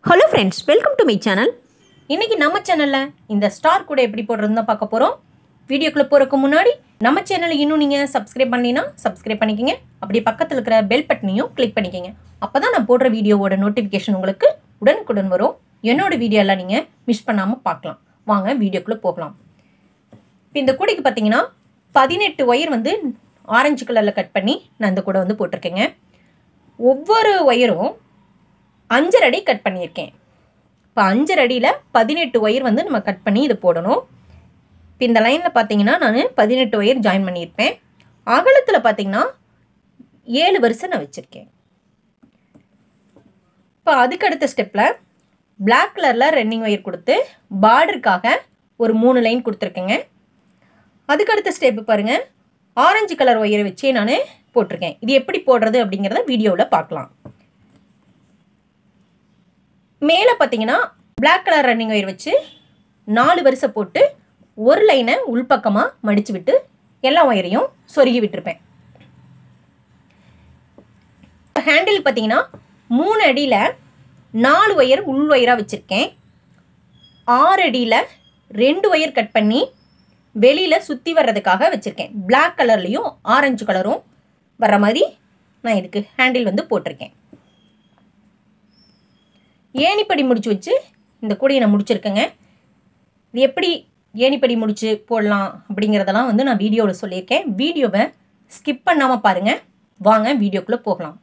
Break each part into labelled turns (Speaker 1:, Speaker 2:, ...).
Speaker 1: hello friends welcome to my channel இன்னைக்கு நம்ம சேனலில் இந்த ஸ்டார் கூட எப்படி போடுறதுன்னு தான் பார்க்க போகிறோம் வீடியோக்குள்ளே போகிறதுக்கு முன்னாடி நம்ம சேனலை இன்னும் நீங்கள் சப்ஸ்கிரைப் பண்ணினா சப்ஸ்கிரைப் பண்ணிக்கங்க அப்படியே பக்கத்தில் இருக்கிற பெல் பட்டனையும் கிளிக் பண்ணிக்கங்க அப்போ தான் நான் போடுற வீடியோவோட நோட்டிஃபிகேஷன் உங்களுக்கு உடனுக்குடன் வரும் என்னோட வீடியோ எல்லாம் நீங்கள் மிஸ் பண்ணாமல் பார்க்கலாம் வாங்க வீடியோக்குள்ளே போகலாம் இப்போ இந்த கூடைக்கு பார்த்தீங்கன்னா பதினெட்டு ஒயர் வந்து ஆரஞ்சு கலரில் கட் பண்ணி நான் இந்த கூடை வந்து போட்டிருக்கேங்க ஒவ்வொரு ஒயரும் அஞ்சரை அடி கட் பண்ணியிருக்கேன் இப்போ அஞ்சரை அடியில் பதினெட்டு ஒயர் வந்து நம்ம கட் பண்ணி இது போடணும் இப்போ இந்த லைனில் பார்த்தீங்கன்னா நான் பதினெட்டு ஒயர் ஜாயின் பண்ணியிருப்பேன் அகலத்தில் பார்த்தீங்கன்னா ஏழு வரிசை நான் வச்சுருக்கேன் இப்போ அதுக்கு அடுத்த ஸ்டெப்பில் பிளாக் கலரில் ரன்னிங் ஒயர் கொடுத்து பார்டருக்காக ஒரு மூணு லைன் கொடுத்துருக்கேங்க அதுக்கு அடுத்த ஸ்டெப்பு பாருங்கள் ஆரஞ்சு கலர் ஒயரை வச்சே நான் போட்டிருக்கேன் இது எப்படி போடுறது அப்படிங்கிறத வீடியோவில் பார்க்கலாம் மேலே பார்த்தீங்கன்னா பிளாக் கலர் ரன்னிங் ஒயர் வச்சு நாலு வரிசை போட்டு ஒரு லைனை உள்பக்கமாக மடித்து விட்டு எல்லா ஒயரையும் சொருகி விட்டுருப்பேன் ஹேண்டில் பார்த்தீங்கன்னா மூணு அடியில் நாலு ஒயர் உள் ஒயராக வச்சுருக்கேன் ஆறு அடியில் ரெண்டு ஒயர் கட் பண்ணி வெளியில் சுற்றி வர்றதுக்காக வச்சுருக்கேன் பிளாக் கலர்லேயும் ஆரஞ்சு கலரும் வர்ற மாதிரி நான் இதுக்கு ஹேண்டில் வந்து போட்டிருக்கேன் ஏணிப்படி முடிச்சு வச்சு இந்த கூடையை நான் முடிச்சிருக்கேங்க இது எப்படி ஏணிப்படி முடிச்சு போடலாம் அப்படிங்கிறதெல்லாம் வந்து நான் வீடியோவில் சொல்லியிருக்கேன் வீடியோவை ஸ்கிப் பண்ணாமல் பாருங்கள் வாங்க வீடியோக்குள்ளே போகலாம்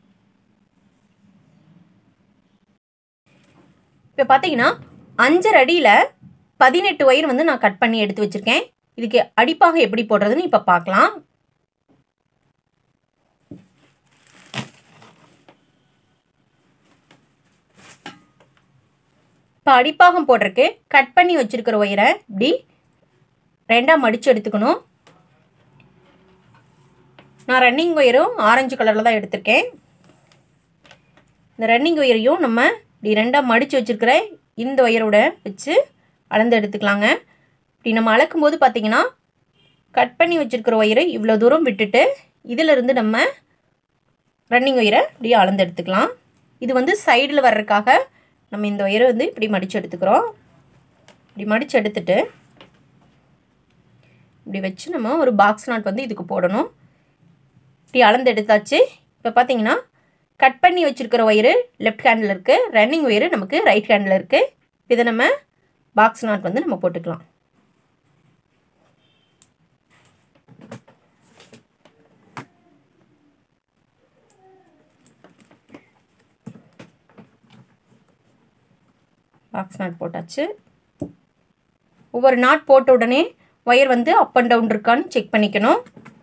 Speaker 1: இப்போ பார்த்தீங்கன்னா அஞ்சரை அடியில் பதினெட்டு ஒயர் வந்து நான் கட் பண்ணி எடுத்து வச்சுருக்கேன் இதுக்கு அடிப்பாக எப்படி போடுறதுன்னு இப்போ பார்க்கலாம் இப்போ அடிப்பாகம் போடுறதுக்கு கட் பண்ணி வச்சுருக்கிற ஒயரை இப்படி ரெண்டாக மடித்து எடுத்துக்கணும் நான் ரன்னிங் ஒயரும் ஆரஞ்சு கலரில் தான் எடுத்திருக்கேன் இந்த ரன்னிங் ஒயரையும் நம்ம இப்படி ரெண்டாக மடித்து வச்சுருக்கிற இந்த ஒயரோட வச்சு அளந்து எடுத்துக்கலாங்க இப்படி நம்ம அளக்கும்போது பார்த்திங்கன்னா கட் பண்ணி வச்சுருக்கிற ஒயரை இவ்வளோ தூரம் விட்டுட்டு இதிலிருந்து நம்ம ரன்னிங் ஒயரை இப்படி அளந்து எடுத்துக்கலாம் இது வந்து சைடில் வர்றதுக்காக நம்ம இந்த ஒயரை வந்து இப்படி மடித்து எடுத்துக்கிறோம் இப்படி மடித்து எடுத்துட்டு இப்படி வச்சு நம்ம ஒரு பாக்ஸ் நாட் வந்து இதுக்கு போடணும் இப்படி அளந்து எடுத்தாச்சு இப்போ பார்த்தீங்கன்னா கட் பண்ணி வச்சுருக்கிற ஒயரு லெஃப்ட் ஹேண்டில் இருக்குது ரன்னிங் ஒயரு நமக்கு ரைட் ஹேண்டில் இருக்குது இதை நம்ம பாக்ஸ் நாட் வந்து நம்ம போட்டுக்கலாம் பாக்ஸ் நாட் போட்டாச்சு ஒவ்வொரு நாட் போட்ட உடனே ஒயர் வந்து அப் அண்ட் டவுன் இருக்கான்னு செக் பண்ணிக்கணும்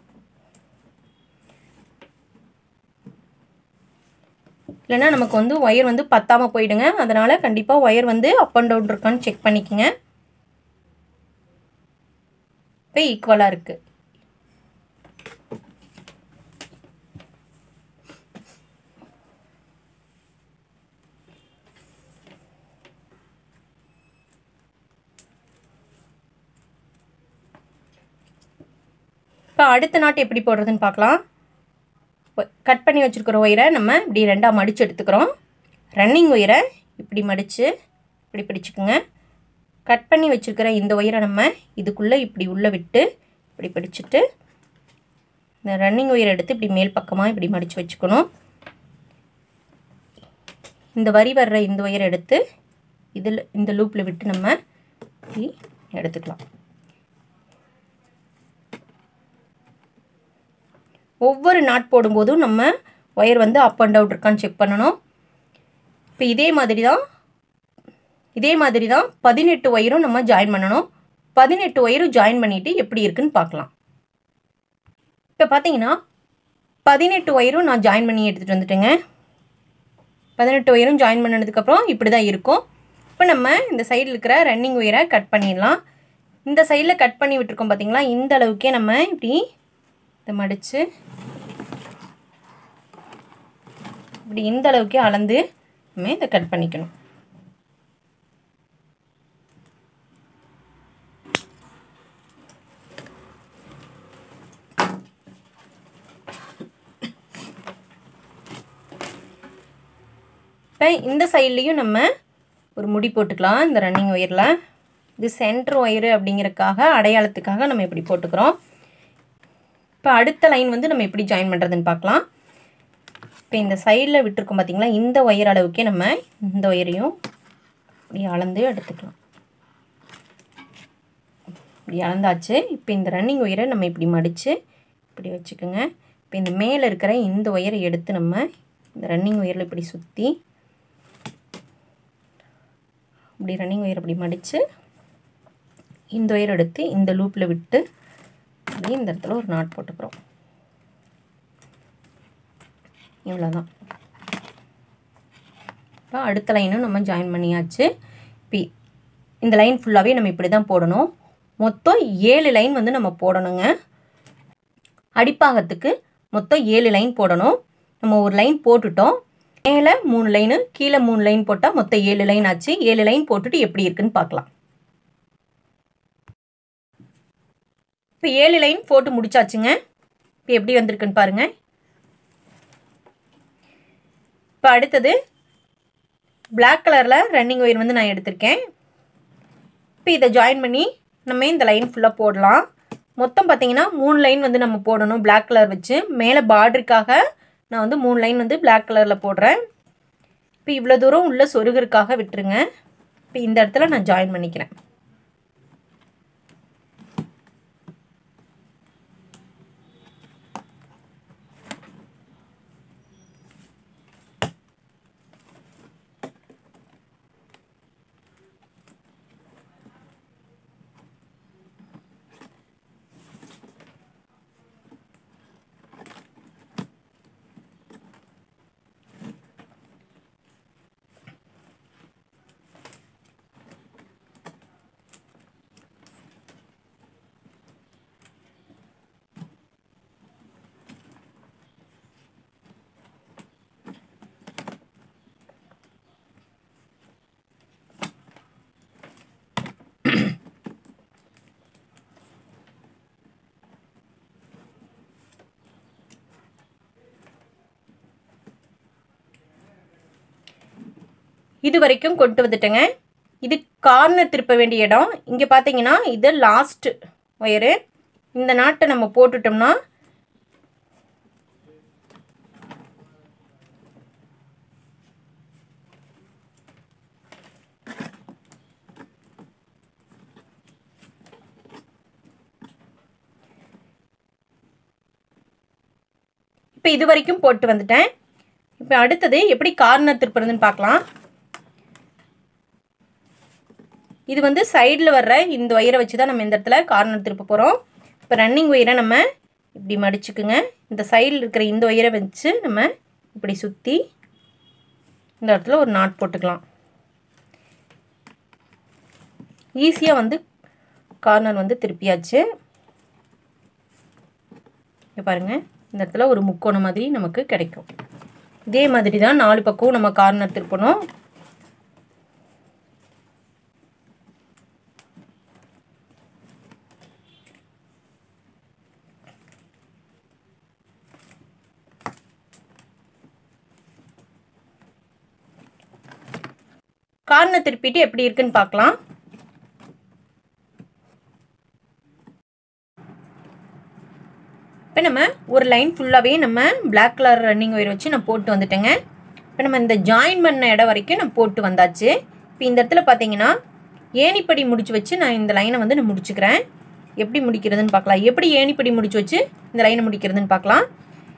Speaker 1: இல்லைன்னா நமக்கு வந்து ஒயர் வந்து பத்தாமல் போயிடுங்க அதனால் கண்டிப்பாக ஒயர் வந்து அப் அண்ட் டவுன் இருக்கான்னு செக் பண்ணிக்கோங்க இப்போ ஈக்குவலாக இருக்குது இப்போ அடுத்த நாட்டு எப்படி போடுறதுன்னு பார்க்கலாம் கட் பண்ணி வச்சுருக்கிற ஒயரை நம்ம இப்படி ரெண்டாக மடித்து எடுத்துக்கிறோம் ரன்னிங் ஒயரை இப்படி மடித்து இப்படி பிடிச்சிக்குங்க கட் பண்ணி வச்சுருக்கிற இந்த ஒயரை நம்ம இதுக்குள்ளே இப்படி உள்ளே விட்டு இப்படி பிடிச்சிட்டு இந்த ரன்னிங் ஒயரை எடுத்து இப்படி மேல் பக்கமாக இப்படி மடித்து வச்சுக்கணும் இந்த வரி வர்ற இந்த ஒயரை எடுத்து இதில் இந்த லூப்பில் விட்டு நம்ம இப்படி எடுத்துக்கலாம் ஒவ்வொரு நாட் போடும்போதும் நம்ம ஒயர் வந்து அப் அண்ட் டவுன் இருக்கான்னு செக் பண்ணணும் இப்போ இதே மாதிரி தான் இதே மாதிரி தான் பதினெட்டு ஒயரும் நம்ம ஜாயின் பண்ணணும் பதினெட்டு ஒயரும் ஜாயின் பண்ணிவிட்டு எப்படி இருக்குன்னு பார்க்கலாம் இப்போ பார்த்தீங்கன்னா பதினெட்டு ஒயரும் நான் ஜாயின் பண்ணி எடுத்துகிட்டு வந்துட்டேங்க பதினெட்டு ஒயரும் ஜாயின் பண்ணதுக்கப்புறம் இப்படி தான் இருக்கும் இப்போ நம்ம இந்த சைடில் இருக்கிற ரன்னிங் ஒயரை கட் பண்ணிடலாம் இந்த சைடில் கட் பண்ணி விட்டுருக்கோம் பார்த்தீங்களா இந்த அளவுக்கே நம்ம இப்படி இதை மடித்து இப்படி இந்த அளவுக்கே அளந்து நம்ம இதை கட் பண்ணிக்கணும் இப்போ இந்த சைட்லேயும் நம்ம ஒரு முடி போட்டுக்கலாம் இந்த ரன்னிங் ஒயரில் இது சென்டர் ஒயரு அப்படிங்கிறதுக்காக அடையாளத்துக்காக நம்ம இப்படி போட்டுக்கிறோம் இப்போ அடுத்த லைன் வந்து நம்ம எப்படி ஜாயின் பண்ணுறதுன்னு பார்க்கலாம் இப்போ இந்த சைடில் விட்டுருக்கோம் பார்த்தீங்களா இந்த ஒயர் அளவுக்கே நம்ம இந்த ஒயரையும் இப்படி அளந்து எடுத்துக்கலாம் இப்படி அளந்தாச்சு இப்போ இந்த ரன்னிங் ஒயரை நம்ம இப்படி மடித்து இப்படி வச்சுக்கோங்க இப்போ இந்த மேலே இருக்கிற இந்த ஒயரை எடுத்து நம்ம இந்த ரன்னிங் ஒயரில் இப்படி சுற்றி இப்படி ரன்னிங் ஒயர் இப்படி மடித்து இந்த ஒயர் எடுத்து இந்த லூப்பில் விட்டு அப்படி இந்த இடத்துல ஒரு நாட் போட்டுக்கிறோம் இவ்வளோதான் இப்போ அடுத்த லைனும் நம்ம ஜாயின் பண்ணியாச்சு இப்போ இந்த லைன் ஃபுல்லாகவே நம்ம இப்படி தான் போடணும் மொத்தம் ஏழு லைன் வந்து நம்ம போடணுங்க அடிப்பாகத்துக்கு மொத்தம் ஏழு லைன் போடணும் நம்ம ஒரு லைன் போட்டுட்டோம் மேலே மூணு லைனு கீழே மூணு லைன் போட்டால் மொத்தம் ஏழு லைன் ஆச்சு ஏழு லைன் போட்டுட்டு எப்படி இருக்குன்னு பார்க்கலாம் இப்போ ஏழு லைன் போட்டு முடிச்சாச்சுங்க இப்போ எப்படி வந்திருக்குன்னு பாருங்கள் இப்போ அடுத்தது பிளாக் கலரில் ரன்னிங் ஒயர் வந்து நான் எடுத்திருக்கேன் இப்போ இதை ஜாயின் பண்ணி நம்ம இந்த லைன் ஃபுல்லாக போடலாம் மொத்தம் பார்த்தீங்கன்னா மூணு லைன் வந்து நம்ம போடணும் பிளாக் கலர் வச்சு மேலே பார்டருக்காக நான் வந்து மூணு லைன் வந்து பிளாக் கலரில் போடுறேன் இப்போ இவ்வளோ தூரம் உள்ள சொருகருக்காக விட்டுருங்க இப்போ இந்த இடத்துல நான் ஜாயின் பண்ணிக்கிறேன் இது வரைக்கும் கொண்டு வந்துட்டேங்க இது கார்னர் திருப்ப வேண்டிய இடம் இங்கே பார்த்தீங்கன்னா இது லாஸ்ட் ஒயரு இந்த நாட்டை நம்ம போட்டுட்டோம்னா இப்போ இது வரைக்கும் போட்டு வந்துட்டேன் இப்போ அடுத்தது எப்படி கார்னர் திருப்புறதுன்னு பார்க்கலாம் இது வந்து சைடில் வர்ற இந்த ஒயரை வச்சு தான் நம்ம இந்த இடத்துல கார்னர் திருப்ப போகிறோம் இப்போ ரன்னிங் ஒயரை நம்ம இப்படி மடிச்சுக்குங்க இந்த சைடில் இருக்கிற இந்த ஒயரை வச்சு நம்ம இப்படி சுற்றி இந்த இடத்துல ஒரு நாட் போட்டுக்கலாம் ஈஸியாக வந்து கார்னர் வந்து திருப்பியாச்சு இங்கே பாருங்கள் இந்த இடத்துல ஒரு முக்கோணம் மாதிரி நமக்கு கிடைக்கும் இதே மாதிரி தான் நாலு பக்கம் நம்ம கார்னர் திருப்பணும் கார்னர் திருப்பிட்டு எப்படி இருக்குன்னு பார்க்கலாம் இப்போ நம்ம ஒரு லைன் ஃபுல்லாகவே நம்ம பிளாக் கலர் ரன்னிங் ஒயர் வச்சு நான் போட்டு வந்துட்டேங்க இப்போ நம்ம இந்த ஜாயின் பண்ண இடம் வரைக்கும் நான் போட்டு வந்தாச்சு இப்போ இந்த இடத்துல பார்த்தீங்கன்னா ஏணிப்படி முடிச்சு வச்சு நான் இந்த லைனை வந்து நான் முடிச்சுக்கிறேன் எப்படி முடிக்கிறதுன்னு பார்க்கலாம் எப்படி ஏணிப்படி முடிச்சு வச்சு இந்த லைனை முடிக்கிறதுன்னு பார்க்கலாம்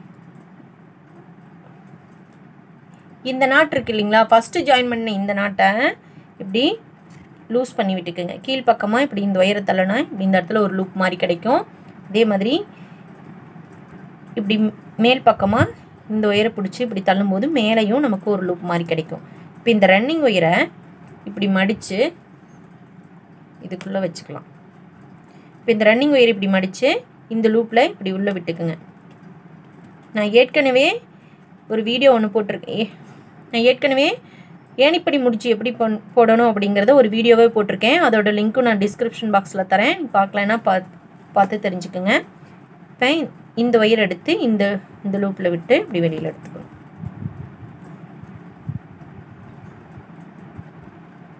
Speaker 1: இந்த நாட் இருக்கு இல்லைங்களா ஃபஸ்ட்டு ஜாயின் பண்ண இந்த நாட்டை இப்படி லூஸ் பண்ணி விட்டுக்குங்க கீழ்ப்பக்கமாக இப்படி இந்த உயர தள்ளனா இப்படி இந்த இடத்துல ஒரு லூப் மாதிரி கிடைக்கும் அதே மாதிரி இப்படி மேல் பக்கமாக இந்த ஒயரை பிடிச்சி இப்படி தள்ளும்போது மேலேயும் நமக்கு ஒரு லூப் மாதிரி கிடைக்கும் இப்போ இந்த ரன்னிங் ஒயரை இப்படி மடித்து இதுக்குள்ளே வச்சுக்கலாம் இப்போ இந்த ரன்னிங் ஒயர் இப்படி மடித்து இந்த லூப்பில் இப்படி உள்ளே விட்டுக்குங்க நான் ஏற்கனவே ஒரு வீடியோ ஒன்று போட்டிருக்கேன் ஏ- நான் ஏற்கனவே ஏணிப்படி முடிச்சு எப்படி பொன் போடணும் அப்படிங்கிறத ஒரு வீடியோவே போட்டிருக்கேன் அதோட லிங்க்கும் நான் டிஸ்கிரிப்ஷன் பாக்ஸில் தரேன் பார்க்கலன்னா பா பார்த்து தெரிஞ்சுக்குங்க இப்போ இந்த ஒயர் எடுத்து இந்த இந்த லூப்பில் விட்டு இப்படி வெளியில் எடுத்துக்கணும்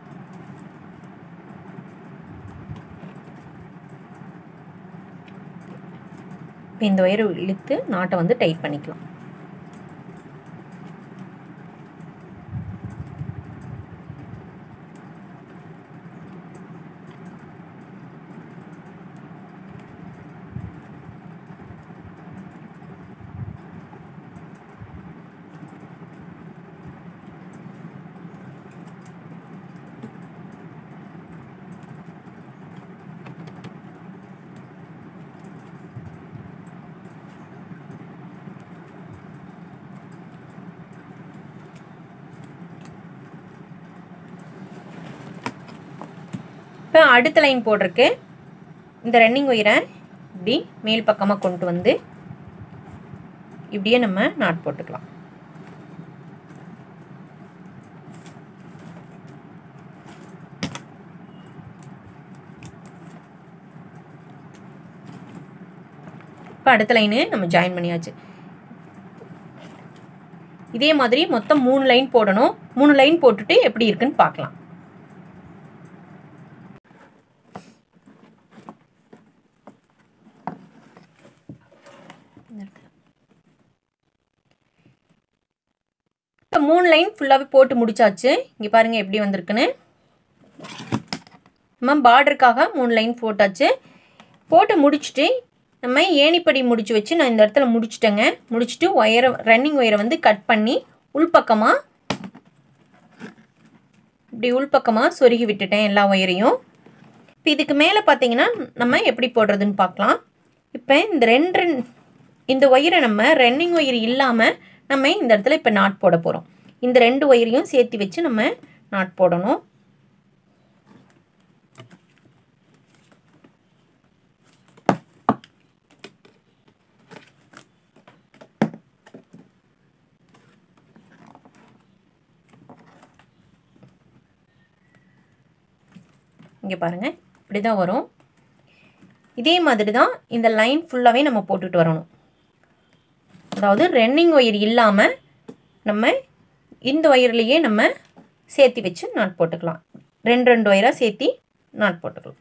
Speaker 1: இப்போ இந்த ஒயரை இழுத்து நாட்டை வந்து டைட் பண்ணிக்கலாம் இப்போ அடுத்த லைன் போட்டிருக்கு இந்த ரன்னிங் ஒயரை இப்படி மேல் பக்கமாக கொண்டு வந்து இப்படியே நம்ம நாட் போட்டுக்கலாம் இப்போ அடுத்த லைனு நம்ம ஜாயின் பண்ணியாச்சு இதே மாதிரி மொத்தம் மூணு லைன் போடணும் மூணு லைன் போட்டுட்டு எப்படி இருக்குன்னு பார்க்கலாம் இப்போ மூணு லைன் ஃபுல்லாகவே போட்டு முடிச்சாச்சு இங்கே பாருங்கள் எப்படி வந்திருக்குன்னு நம்ம பார்டருக்காக மூணு லைன் போட்டாச்சு போட்டு முடிச்சுட்டு நம்ம ஏணிப்படி முடிச்சு வச்சு நான் இந்த இடத்துல முடிச்சிட்டேங்க முடிச்சுட்டு ஒயரை ரன்னிங் ஒயரை வந்து கட் பண்ணி உள்பக்கமாக இப்படி உள்பக்கமாக சொருகி விட்டுட்டேன் எல்லா ஒயரையும் இப்போ இதுக்கு மேலே பார்த்தீங்கன்னா நம்ம எப்படி போடுறதுன்னு பார்க்கலாம் இப்போ இந்த ரெண்டு இந்த ஒயரை நம்ம ரன்னிங் ஒயர் இல்லாமல் நம்ம இந்த இடத்துல இப்போ நாட் போட போகிறோம் இந்த ரெண்டு ஒயரையும் சேர்த்து வச்சு நம்ம நாட் போடணும் இங்கே பாருங்கள் இப்படி தான் வரும் இதே மாதிரி தான் இந்த லைன் ஃபுல்லாகவே நம்ம போட்டுட்டு வரணும் அதாவது ரன்னிங் ஒயர் இல்லாமல் நம்ம இந்த ஒயர்லேயே நம்ம சேர்த்தி வச்சு நாட் போட்டுக்கலாம் ரெண்டு ரெண்டு ஒயராக சேர்த்தி நாட் போட்டுக்கலாம்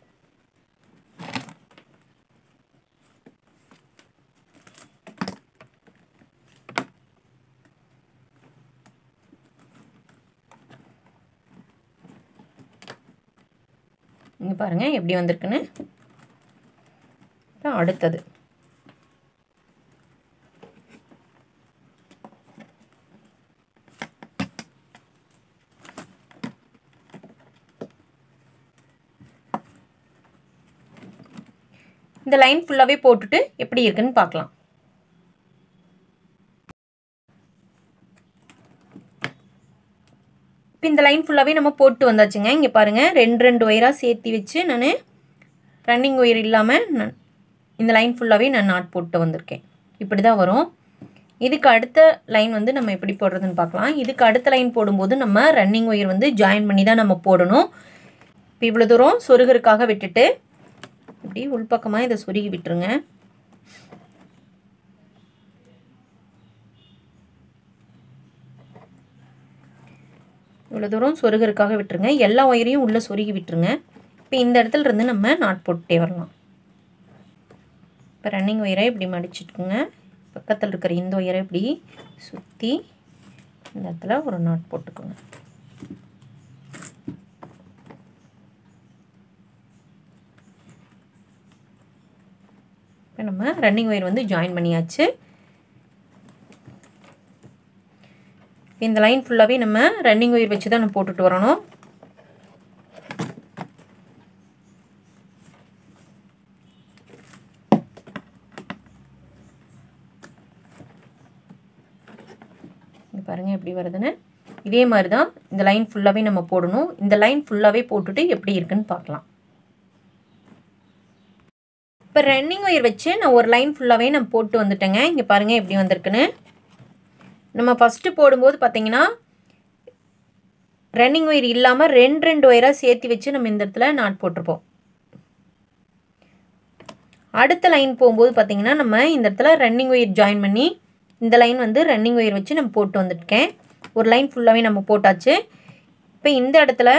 Speaker 1: இங்கே பாருங்கள் எப்படி வந்திருக்குன்னு அடுத்தது இந்த லைன் ஃபுல்லாகவே போட்டுட்டு எப்படி இருக்குன்னு பார்க்கலாம் இப்போ இந்த லைன் ஃபுல்லாகவே நம்ம போட்டு வந்தாச்சுங்க இங்கே பாருங்கள் ரெண்டு ரெண்டு ஒயராக சேர்த்து வச்சு நான் ரன்னிங் ஒயர் இல்லாமல் நான் இந்த லைன் ஃபுல்லாகவே நான் நாட் போட்டு வந்திருக்கேன் இப்படி தான் வரும் இதுக்கு அடுத்த லைன் வந்து நம்ம எப்படி போடுறதுன்னு பார்க்கலாம் இதுக்கு அடுத்த லைன் போடும்போது நம்ம ரன்னிங் ஒயர் வந்து ஜாயின் பண்ணி தான் நம்ம போடணும் இப்போ இவ்வளோ தூரம் சொருகருக்காக விட்டுட்டு இப்படி உள்பக்கமாக இதை சொருகி விட்டுருங்க இவ்வளோ தூரம் சொருகருக்காக விட்டுருங்க எல்லா ஒயரையும் உள்ளே சொருகி விட்டுருங்க இப்போ இந்த இடத்துல இருந்து நம்ம நாட் போட்டுட்டே வரலாம் இப்போ ரன்னிங் ஒயரை இப்படி மடிச்சிட்டுக்குங்க பக்கத்தில் இருக்கிற இந்த ஒயரை இப்படி சுற்றி இந்த இடத்துல ஒரு நாட் போட்டுக்கோங்க இப்போ நம்ம ரன்னிங் ஒயர் வந்து ஜாயின் பண்ணியாச்சு இந்த லைன் ஃபுல்லாகவே நம்ம ரன்னிங் ஒயர் வச்சு தான் நம்ம போட்டுட்டு வரணும் பாருங்கள் எப்படி வருதுன்னு இதே மாதிரி தான் இந்த லைன் ஃபுல்லாகவே நம்ம போடணும் இந்த லைன் ஃபுல்லாகவே போட்டுட்டு எப்படி இருக்குன்னு பார்க்கலாம் இப்போ ரன்னிங் ஒயர் வச்சு நான் ஒரு லைன் ஃபுல்லாகவே நான் போட்டு வந்துட்டேங்க இங்கே பாருங்கள் எப்படி வந்திருக்குன்னு நம்ம ஃபஸ்ட்டு போடும்போது பார்த்தீங்கன்னா ரன்னிங் ஒயர் இல்லாமல் ரெண்டு ரெண்டு ஒயராக சேர்த்து வச்சு நம்ம இந்த இடத்துல நாட் போட்டிருப்போம் அடுத்த லைன் போகும்போது பார்த்தீங்கன்னா நம்ம இந்த இடத்துல ரன்னிங் ஒயர் ஜாயின் பண்ணி இந்த லைன் வந்து ரன்னிங் ஒயர் வச்சு நம்ம போட்டு வந்துருக்கேன் ஒரு லைன் ஃபுல்லாகவே நம்ம போட்டாச்சு இப்போ இந்த இடத்துல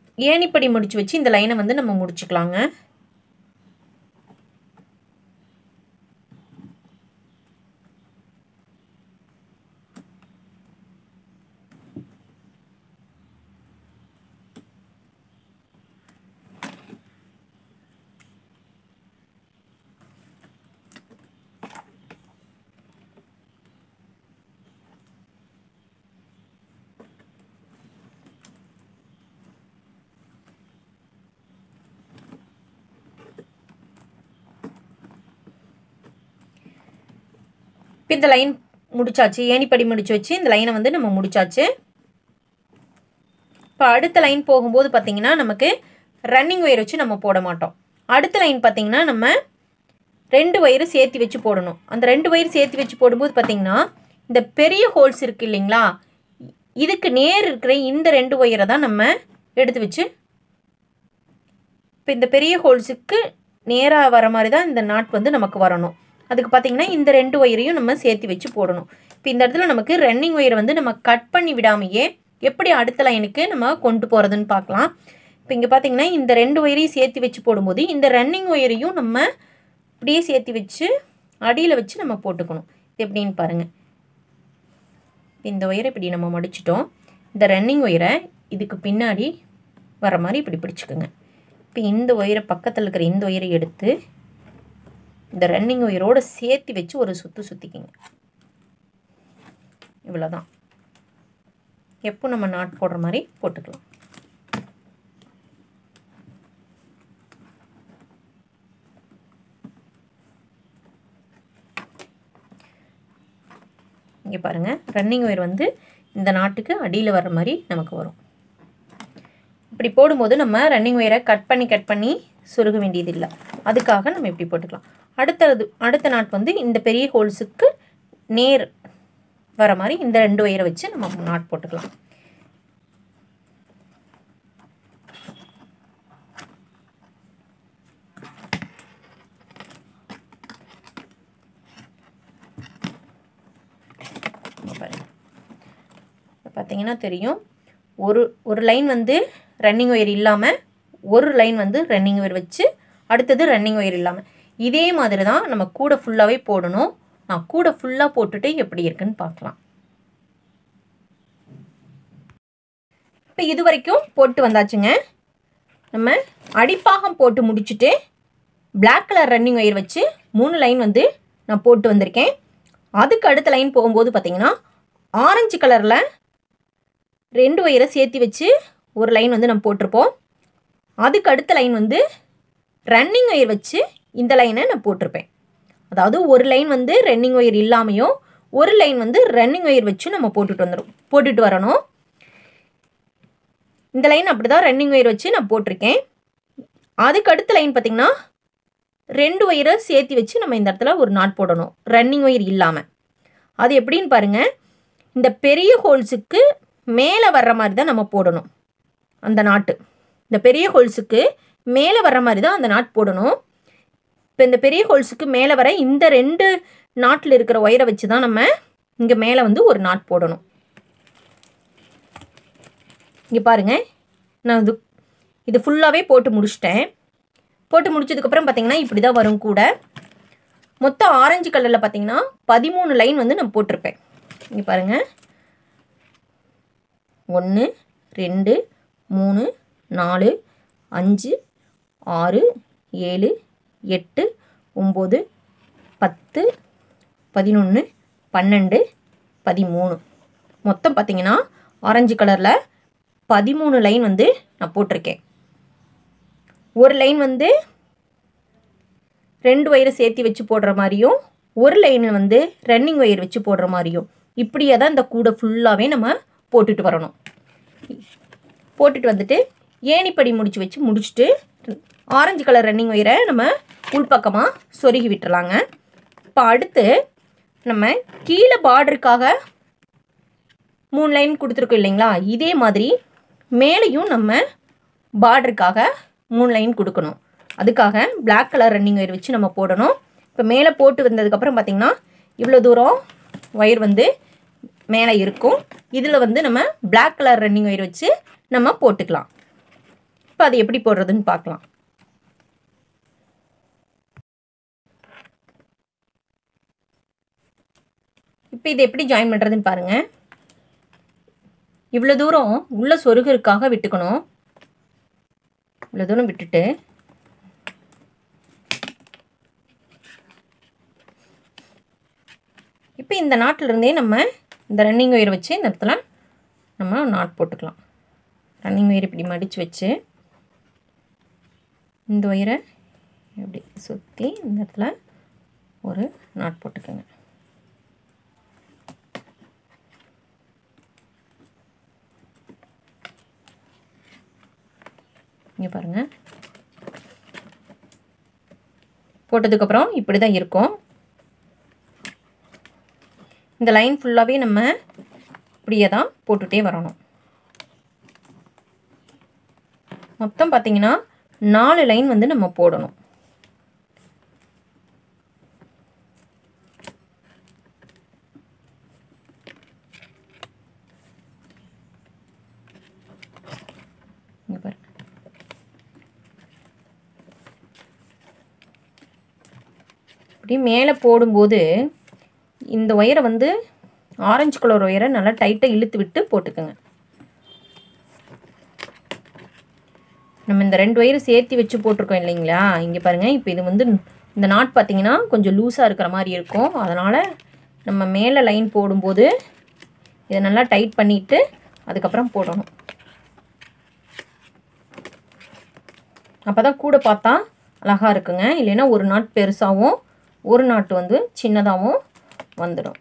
Speaker 1: ஏணிப்படி முடிச்சு வச்சு இந்த லைனை வந்து நம்ம முடிச்சுக்கலாங்க இப்போ இந்த லைன் முடிச்சாச்சு ஏணிப்படி முடிச்சு வச்சு இந்த லைனை வந்து நம்ம முடிச்சாச்சு இப்போ அடுத்த லைன் போகும்போது பார்த்தீங்கன்னா நமக்கு ரன்னிங் ஒயர் வச்சு நம்ம போட மாட்டோம் அடுத்த லைன் பார்த்தீங்கன்னா நம்ம ரெண்டு ஒயரு சேர்த்து வச்சு போடணும் அந்த ரெண்டு ஒயர் சேர்த்து வச்சு போடும்போது பார்த்தீங்கன்னா இந்த பெரிய ஹோல்ஸ் இருக்குது இல்லைங்களா இதுக்கு நேர் இருக்கிற இந்த ரெண்டு ஒயரை தான் நம்ம எடுத்து வச்சு இப்போ இந்த பெரிய ஹோல்ஸுக்கு நேராக வர மாதிரி தான் இந்த நாட் வந்து நமக்கு வரணும் அதுக்கு பார்த்திங்கன்னா இந்த ரெண்டு ஒயரையும் நம்ம சேர்த்து வச்சு போடணும் இப்போ இந்த இடத்துல நமக்கு ரன்னிங் ஒயரை வந்து நம்ம கட் பண்ணி விடாமையே எப்படி அடுத்த லைனுக்கு நம்ம கொண்டு போகிறதுன்னு பார்க்கலாம் இப்போ இங்கே பார்த்தீங்கன்னா இந்த ரெண்டு ஒயரையும் சேர்த்து வச்சு போடும்போது இந்த ரன்னிங் ஒயரையும் நம்ம அப்படியே சேர்த்து வச்சு அடியில் வச்சு நம்ம போட்டுக்கணும் இது எப்படின்னு பாருங்கள் இந்த ஒயரை இப்படி நம்ம மடிச்சிட்டோம் இந்த ரன்னிங் ஒயரை இதுக்கு பின்னாடி வர மாதிரி இப்படி பிடிச்சிக்கோங்க இப்போ இந்த ஒயரை பக்கத்தில் இருக்கிற இந்த ஒயரை எடுத்து இந்த ரன்னிங் ஒயரோடு சேர்த்து வச்சு ஒரு சுற்று சுற்றிக்கிங்க இவ்வளோதான் எப்போ நம்ம நாட் போடுற மாதிரி போட்டுக்கலாம் இங்கே பாருங்கள் ரன்னிங் ஒயர் வந்து இந்த நாட்டுக்கு அடியில் வர்ற மாதிரி நமக்கு வரும் இப்படி போடும்போது நம்ம ரன்னிங் ஒயரை கட் பண்ணி கட் பண்ணி சொருக வேண்டியதில்லை அதுக்காக நம்ம இப்படி போட்டுக்கலாம் அடுத்தது அடுத்த நாட் வந்து இந்த பெரிய ஹோல்ஸுக்கு நேர் வர மாதிரி இந்த ரெண்டு ஒயரை வச்சு நம்ம நாட் போட்டுக்கலாம் பாருங்கள் பார்த்தீங்கன்னா தெரியும் ஒரு ஒரு லைன் வந்து ரன்னிங் ஒயர் இல்லாமல் ஒரு லைன் வந்து ரன்னிங் ஒயர் வச்சு அடுத்தது ரன்னிங் ஒயர் இல்லாமல் இதே மாதிரி தான் நம்ம கூட ஃபுல்லாகவே போடணும் நான் கூட ஃபுல்லாக போட்டுட்டு எப்படி இருக்குன்னு பார்க்கலாம் இப்போ இது வரைக்கும் போட்டு வந்தாச்சுங்க நம்ம அடிப்பாகம் போட்டு முடிச்சுட்டு பிளாக் கலர் ரன்னிங் ஒயர் வச்சு மூணு லைன் வந்து நான் போட்டு வந்திருக்கேன் அதுக்கு அடுத்த லைன் போகும்போது பார்த்தீங்கன்னா ஆரஞ்சு கலரில் ரெண்டு ஒயரை சேர்த்து வச்சு ஒரு லைன் வந்து நம்ம போட்டிருப்போம் அதுக்கு அடுத்த லைன் வந்து ரன்னிங் ஒயர் வச்சு இந்த லைனை நான் போட்டிருப்பேன் அதாவது ஒரு லைன் வந்து ரன்னிங் ஒயர் இல்லாமையும் ஒரு லைன் வந்து ரன்னிங் ஒயர் வச்சு நம்ம போட்டுட்டு வந்துடும் போட்டுட்டு வரணும் இந்த லைன் அப்படி தான் ரன்னிங் ஒயர் வச்சு நான் போட்டிருக்கேன் அதுக்கு அடுத்த லைன் பார்த்திங்கன்னா ரெண்டு ஒயரை சேர்த்து வச்சு நம்ம இந்த இடத்துல ஒரு நாட் போடணும் ரன்னிங் ஒயர் இல்லாமல் அது எப்படின்னு பாருங்கள் இந்த பெரிய ஹோல்ஸுக்கு மேலே வர்ற மாதிரி தான் நம்ம போடணும் அந்த நாட்டு இந்த பெரிய ஹோல்ஸுக்கு மேலே வர்ற மாதிரி தான் அந்த நாட் போடணும் இப்போ இந்த பெரிய ஹோல்ஸுக்கு மேலே வர இந்த ரெண்டு நாட்டில் இருக்கிற ஒயரை வச்சு தான் நம்ம இங்கே மேலே வந்து ஒரு நாட் போடணும் இங்கே பாருங்கள் நான் இது இது ஃபுல்லாகவே போட்டு முடிச்சிட்டேன் போட்டு முடிச்சதுக்கப்புறம் பார்த்தீங்கன்னா இப்படி தான் வரும் கூட மொத்தம் ஆரஞ்சு கலரில் பார்த்தீங்கன்னா பதிமூணு லைன் வந்து நான் போட்டிருப்பேன் இங்கே பாருங்கள் ஒன்று ரெண்டு மூணு நாலு அஞ்சு ஆறு ஏழு எட்டு ஒம்பது பத்து பதினொன்று பன்னெண்டு பதிமூணு மொத்தம் பார்த்தீங்கன்னா ஆரஞ்சு கலரில் பதிமூணு லைன் வந்து நான் போட்டிருக்கேன் ஒரு லைன் வந்து ரெண்டு ஒயரை சேர்த்து வச்சு போடுற மாதிரியும் ஒரு லைன் வந்து ரன்னிங் ஒயர் வச்சு போடுற மாதிரியும் இப்படியே தான் இந்த கூடை ஃபுல்லாகவே நம்ம போட்டுட்டு வரணும் போட்டுட்டு வந்துட்டு ஏணிப்படி முடிச்சு வச்சு முடிச்சுட்டு ஆரஞ்சு கலர் ரன்னிங் ஒயரை நம்ம உள்பக்கமாக சொருகி விட்டுறலாங்க இப்போ அடுத்து நம்ம கீழே பார்டருக்காக மூணு லைன் கொடுத்துருக்கோம் இல்லைங்களா இதே மாதிரி மேலேயும் நம்ம பார்டருக்காக மூணு லைன் கொடுக்கணும் அதுக்காக பிளாக் கலர் ரன்னிங் ஒயர் வச்சு நம்ம போடணும் இப்போ மேலே போட்டு வந்ததுக்கப்புறம் பார்த்திங்கன்னா இவ்வளோ தூரம் ஒயர் வந்து மேலே இருக்கும் இதில் வந்து நம்ம பிளாக் கலர் ரன்னிங் ஒயர் வச்சு நம்ம போட்டுக்கலாம் இப்போ அது எப்படி போடுறதுன்னு பார்க்கலாம் இப்போ இது எப்படி ஜாயின் பண்ணுறதுன்னு பாருங்கள் இவ்வளோ தூரம் உள்ள சொருகருக்காக விட்டுக்கணும் இவ்வளோ தூரம் விட்டுட்டு இப்போ இந்த நாட்டிலிருந்தே நம்ம இந்த ரன்னிங் ஒயர் வச்சு இந்த இடத்துல நம்ம நாட் போட்டுக்கலாம் ரன்னிங் ஒயர் இப்படி மடித்து வச்சு இந்த ஒயரை இப்படி சுற்றி இந்த இடத்துல ஒரு நாட் போட்டுக்கோங்க இங்கே பாருங்கள் போட்டதுக்கப்புறம் இப்படி தான் இருக்கும் இந்த லைன் ஃபுல்லாகவே நம்ம இப்படியே தான் போட்டுகிட்டே வரணும் மொத்தம் பார்த்தீங்கன்னா நாலு லைன் வந்து நம்ம போடணும் இங்க பாருங்க இப்படி மேலே போடும்போது இந்த ஒயரை வந்து ஆரஞ்சு கலர் ஒயரை நல்லா டைட்டாக இழுத்து விட்டு போட்டுக்கோங்க நம்ம இந்த ரெண்டு ஒயரு சேர்த்து வச்சு போட்டிருக்கோம் இல்லைங்களா இங்கே பாருங்கள் இப்போ இது வந்து இந்த நாட் பார்த்தீங்கன்னா கொஞ்சம் லூஸாக இருக்கிற மாதிரி இருக்கும் அதனால் நம்ம மேலே லைன் போடும்போது இதை நல்லா டைட் பண்ணிவிட்டு அதுக்கப்புறம் போடணும் அப்போ தான் கூட பார்த்தா அழகாக இருக்குங்க இல்லைன்னா ஒரு நாட் பெருசாகவும் ஒரு நாட்டு வந்து சின்னதாகவும் வந்துடும்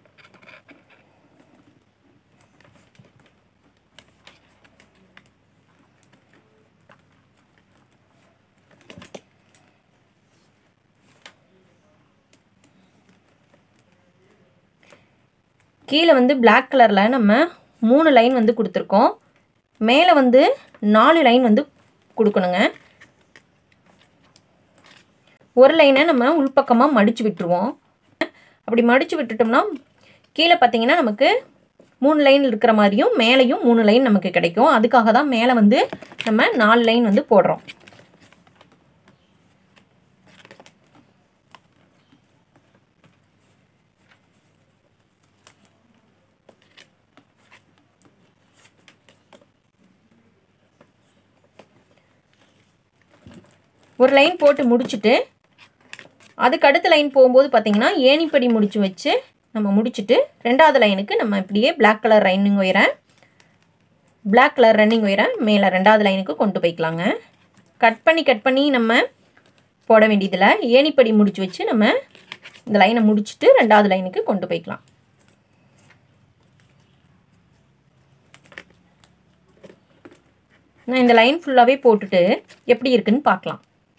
Speaker 1: கீழே வந்து பிளாக் கலரில் நம்ம மூணு லைன் வந்து கொடுத்துருக்கோம் மேலே வந்து நாலு லைன் வந்து கொடுக்கணுங்க ஒரு லைனை நம்ம உள்பக்கமாக மடித்து விட்டுருவோம் அப்படி மடித்து விட்டுட்டோம்னா கீழே பார்த்தீங்கன்னா நமக்கு மூணு லைன் இருக்கிற மாதிரியும் மேலேயும் மூணு லைன் நமக்கு கிடைக்கும் அதுக்காக தான் மேலே வந்து நம்ம நாலு லைன் வந்து போடுறோம் ஒரு லைன் போட்டு முடிச்சுட்டு அதுக்கு அடுத்த லைன் போகும்போது பார்த்தீங்கன்னா ஏணிப்படி முடிச்சு வச்சு நம்ம முடிச்சுட்டு ரெண்டாவது லைனுக்கு நம்ம இப்படியே பிளாக் கலர் ரன்னிங் ஒயரை பிளாக் கலர் ரன்னிங் ஒயரை மேலே ரெண்டாவது லைனுக்கு கொண்டு போய்க்கலாங்க கட் பண்ணி கட் பண்ணி நம்ம போட வேண்டியதில் ஏணிப்படி முடிச்சு வச்சு நம்ம இந்த லைனை முடிச்சுட்டு ரெண்டாவது லைனுக்கு கொண்டு போய்க்கலாம் நான் இந்த லைன் ஃபுல்லாகவே போட்டுட்டு எப்படி இருக்குன்னு பார்க்கலாம்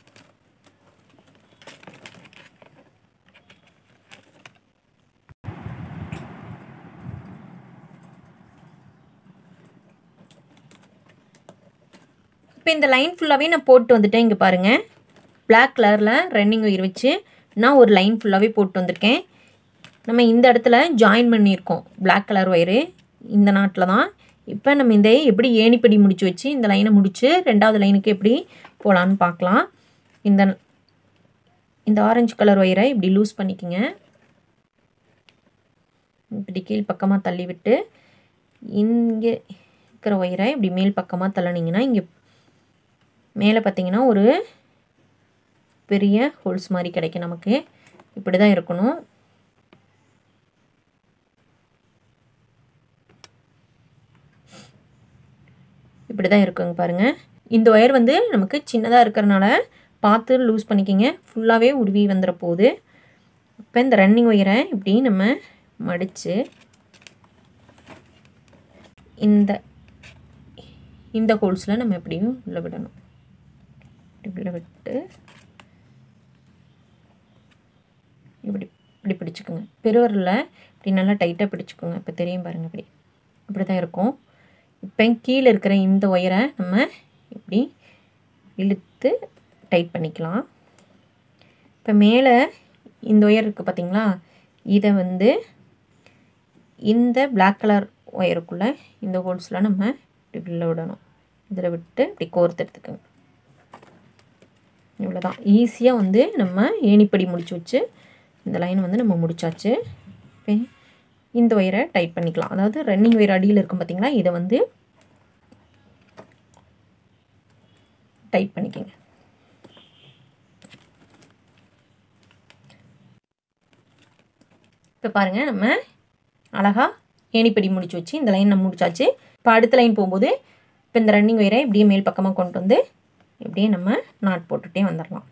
Speaker 1: இப்போ இந்த லைன் ஃபுல்லாகவே நான் போட்டு வந்துட்டேன் இங்கே பாருங்கள் பிளாக் கலரில் ரன்னிங் ஒயர் வச்சு நான் ஒரு லைன் ஃபுல்லாகவே போட்டு வந்திருக்கேன் நம்ம இந்த இடத்துல ஜாயின் பண்ணியிருக்கோம் பிளாக் கலர் ஒயரு இந்த நாட்டில் தான் இப்போ நம்ம இந்த எப்படி ஏணிப்படி முடிச்சு வச்சு இந்த லைனை முடித்து ரெண்டாவது லைனுக்கு எப்படி போகலான்னு பார்க்கலாம் இந்த இந்த ஆரஞ்சு கலர் ஒயரை இப்படி லூஸ் பண்ணிக்கோங்க இப்படி கீழ் பக்கமாக தள்ளி விட்டு இங்கே இருக்கிற ஒயரை இப்படி மேல் பக்கமாக தள்ளினீங்கன்னா இங்கே மேலே பார்த்தீங்கன்னா ஒரு பெரிய ஹோல்ஸ் மாதிரி கிடைக்கும் நமக்கு இப்படி தான் இருக்கணும் இப்படி தான் இருக்குங்க பாருங்கள் இந்த ஒயர் வந்து நமக்கு சின்னதாக இருக்கிறனால பார்த்து லூஸ் பண்ணிக்கிங்க ஃபுல்லாகவே உருவி வந்துட போகுது இப்போ இந்த ரன்னிங் ஒயரை இப்படி நம்ம மடித்து இந்த இந்த ஹோல்ஸில் நம்ம எப்படியும் உள்ள விடணும் இப்படி உள்ள விட்டு இப்படி இப்படி பிடிச்சிக்கோங்க பெருவரில் இப்படி நல்லா டைட்டாக பிடிச்சிக்கோங்க இப்போ தெரியும் பாருங்கள் இப்படி இப்படி தான் இருக்கும் இப்போ கீழே இருக்கிற இந்த ஒயரை நம்ம இப்படி இழுத்து டைட் பண்ணிக்கலாம் இப்போ மேலே இந்த ஒயர் இருக்குது பார்த்தீங்களா இதை வந்து இந்த பிளாக் கலர் ஒயருக்குள்ளே இந்த ஹோல்ஸில் நம்ம இப்படி உள்ள விடணும் இதில் விட்டு இப்படி கோர்த்து எடுத்துக்கோங்க இவ்வளோதான் ஈஸியாக வந்து நம்ம ஏணிப்படி முடிச்சு வச்சு இந்த லைன் வந்து நம்ம முடிச்சாச்சு இப்போ இந்த ஒயரை டைட் பண்ணிக்கலாம் அதாவது ரன்னிங் ஒயர் அடியில் இருக்கும் பார்த்தீங்களா இதை வந்து டைட் பண்ணிக்கோங்க இப்போ பாருங்கள் நம்ம அழகாக ஏணிப்படி முடிச்சு வச்சு இந்த லைன் நம்ம முடிச்சாச்சு இப்போ அடுத்த லைன் போகும்போது இப்போ இந்த ரன்னிங் ஒயரை இப்படியே மேல் பக்கமாக கொண்டு வந்து இப்படியே நம்ம நாட் போட்டுகிட்டே வந்துடலாம்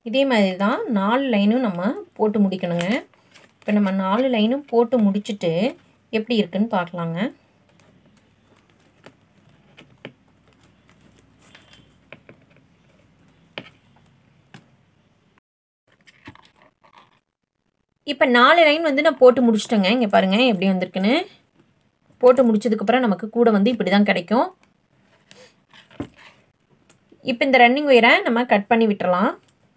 Speaker 1: இதே மாதிரி தான் நாலு லைனும் நம்ம போட்டு முடிக்கணுங்க இப்போ நம்ம நாலு லைனும் போட்டு முடிச்சுட்டு எப்படி இருக்குன்னு பார்க்கலாங்க இப்போ நாலு லைன் வந்து நான் போட்டு முடிச்சிட்டேங்க இங்கே பாருங்கள் எப்படி வந்திருக்குன்னு போட்டு முடிச்சதுக்கப்புறம் நமக்கு கூட வந்து இப்படி தான் கிடைக்கும் இப்போ இந்த ரன்னிங் ஒயரை நம்ம கட் பண்ணி விட்டுறலாம்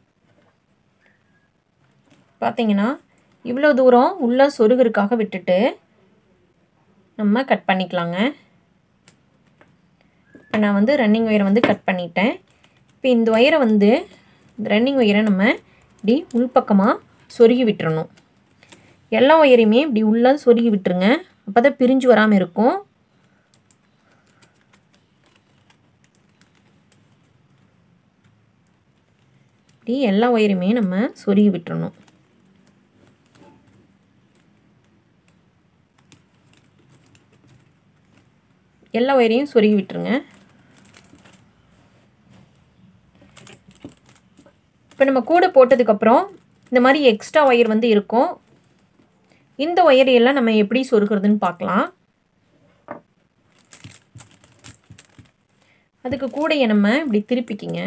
Speaker 1: பார்த்தீங்கன்னா இவ்வளோ தூரம் உள்ள சொருகிறதுக்காக விட்டுட்டு நம்ம கட் பண்ணிக்கலாங்க இப்போ நான் வந்து ரன்னிங் ஒயரை வந்து கட் பண்ணிட்டேன் இப்போ இந்த ஒயரை வந்து இந்த ரன்னிங் ஒயரை நம்ம இப்படி உள்பக்கமாக சொருகி விட்டுறணும் எல்லா ஒயரையுமே இப்படி உள்ளே சொருகி விட்டுருங்க அப்போ தான் பிரிஞ்சு வராமல் இருக்கும் இப்படி எல்லா ஒயரையுமே நம்ம சொருகி விட்டுறணும் எல்லா ஒயரையும் சொருகி விட்டுருங்க இப்போ நம்ம கூட போட்டதுக்கப்புறம் இந்த மாதிரி எக்ஸ்ட்ரா ஒயர் வந்து இருக்கும் இந்த ஒயரையெல்லாம் நம்ம எப்படி சொருகிறதுன்னு பார்க்கலாம் அதுக்கு கூடைய நம்ம இப்படி திருப்பிக்கிங்க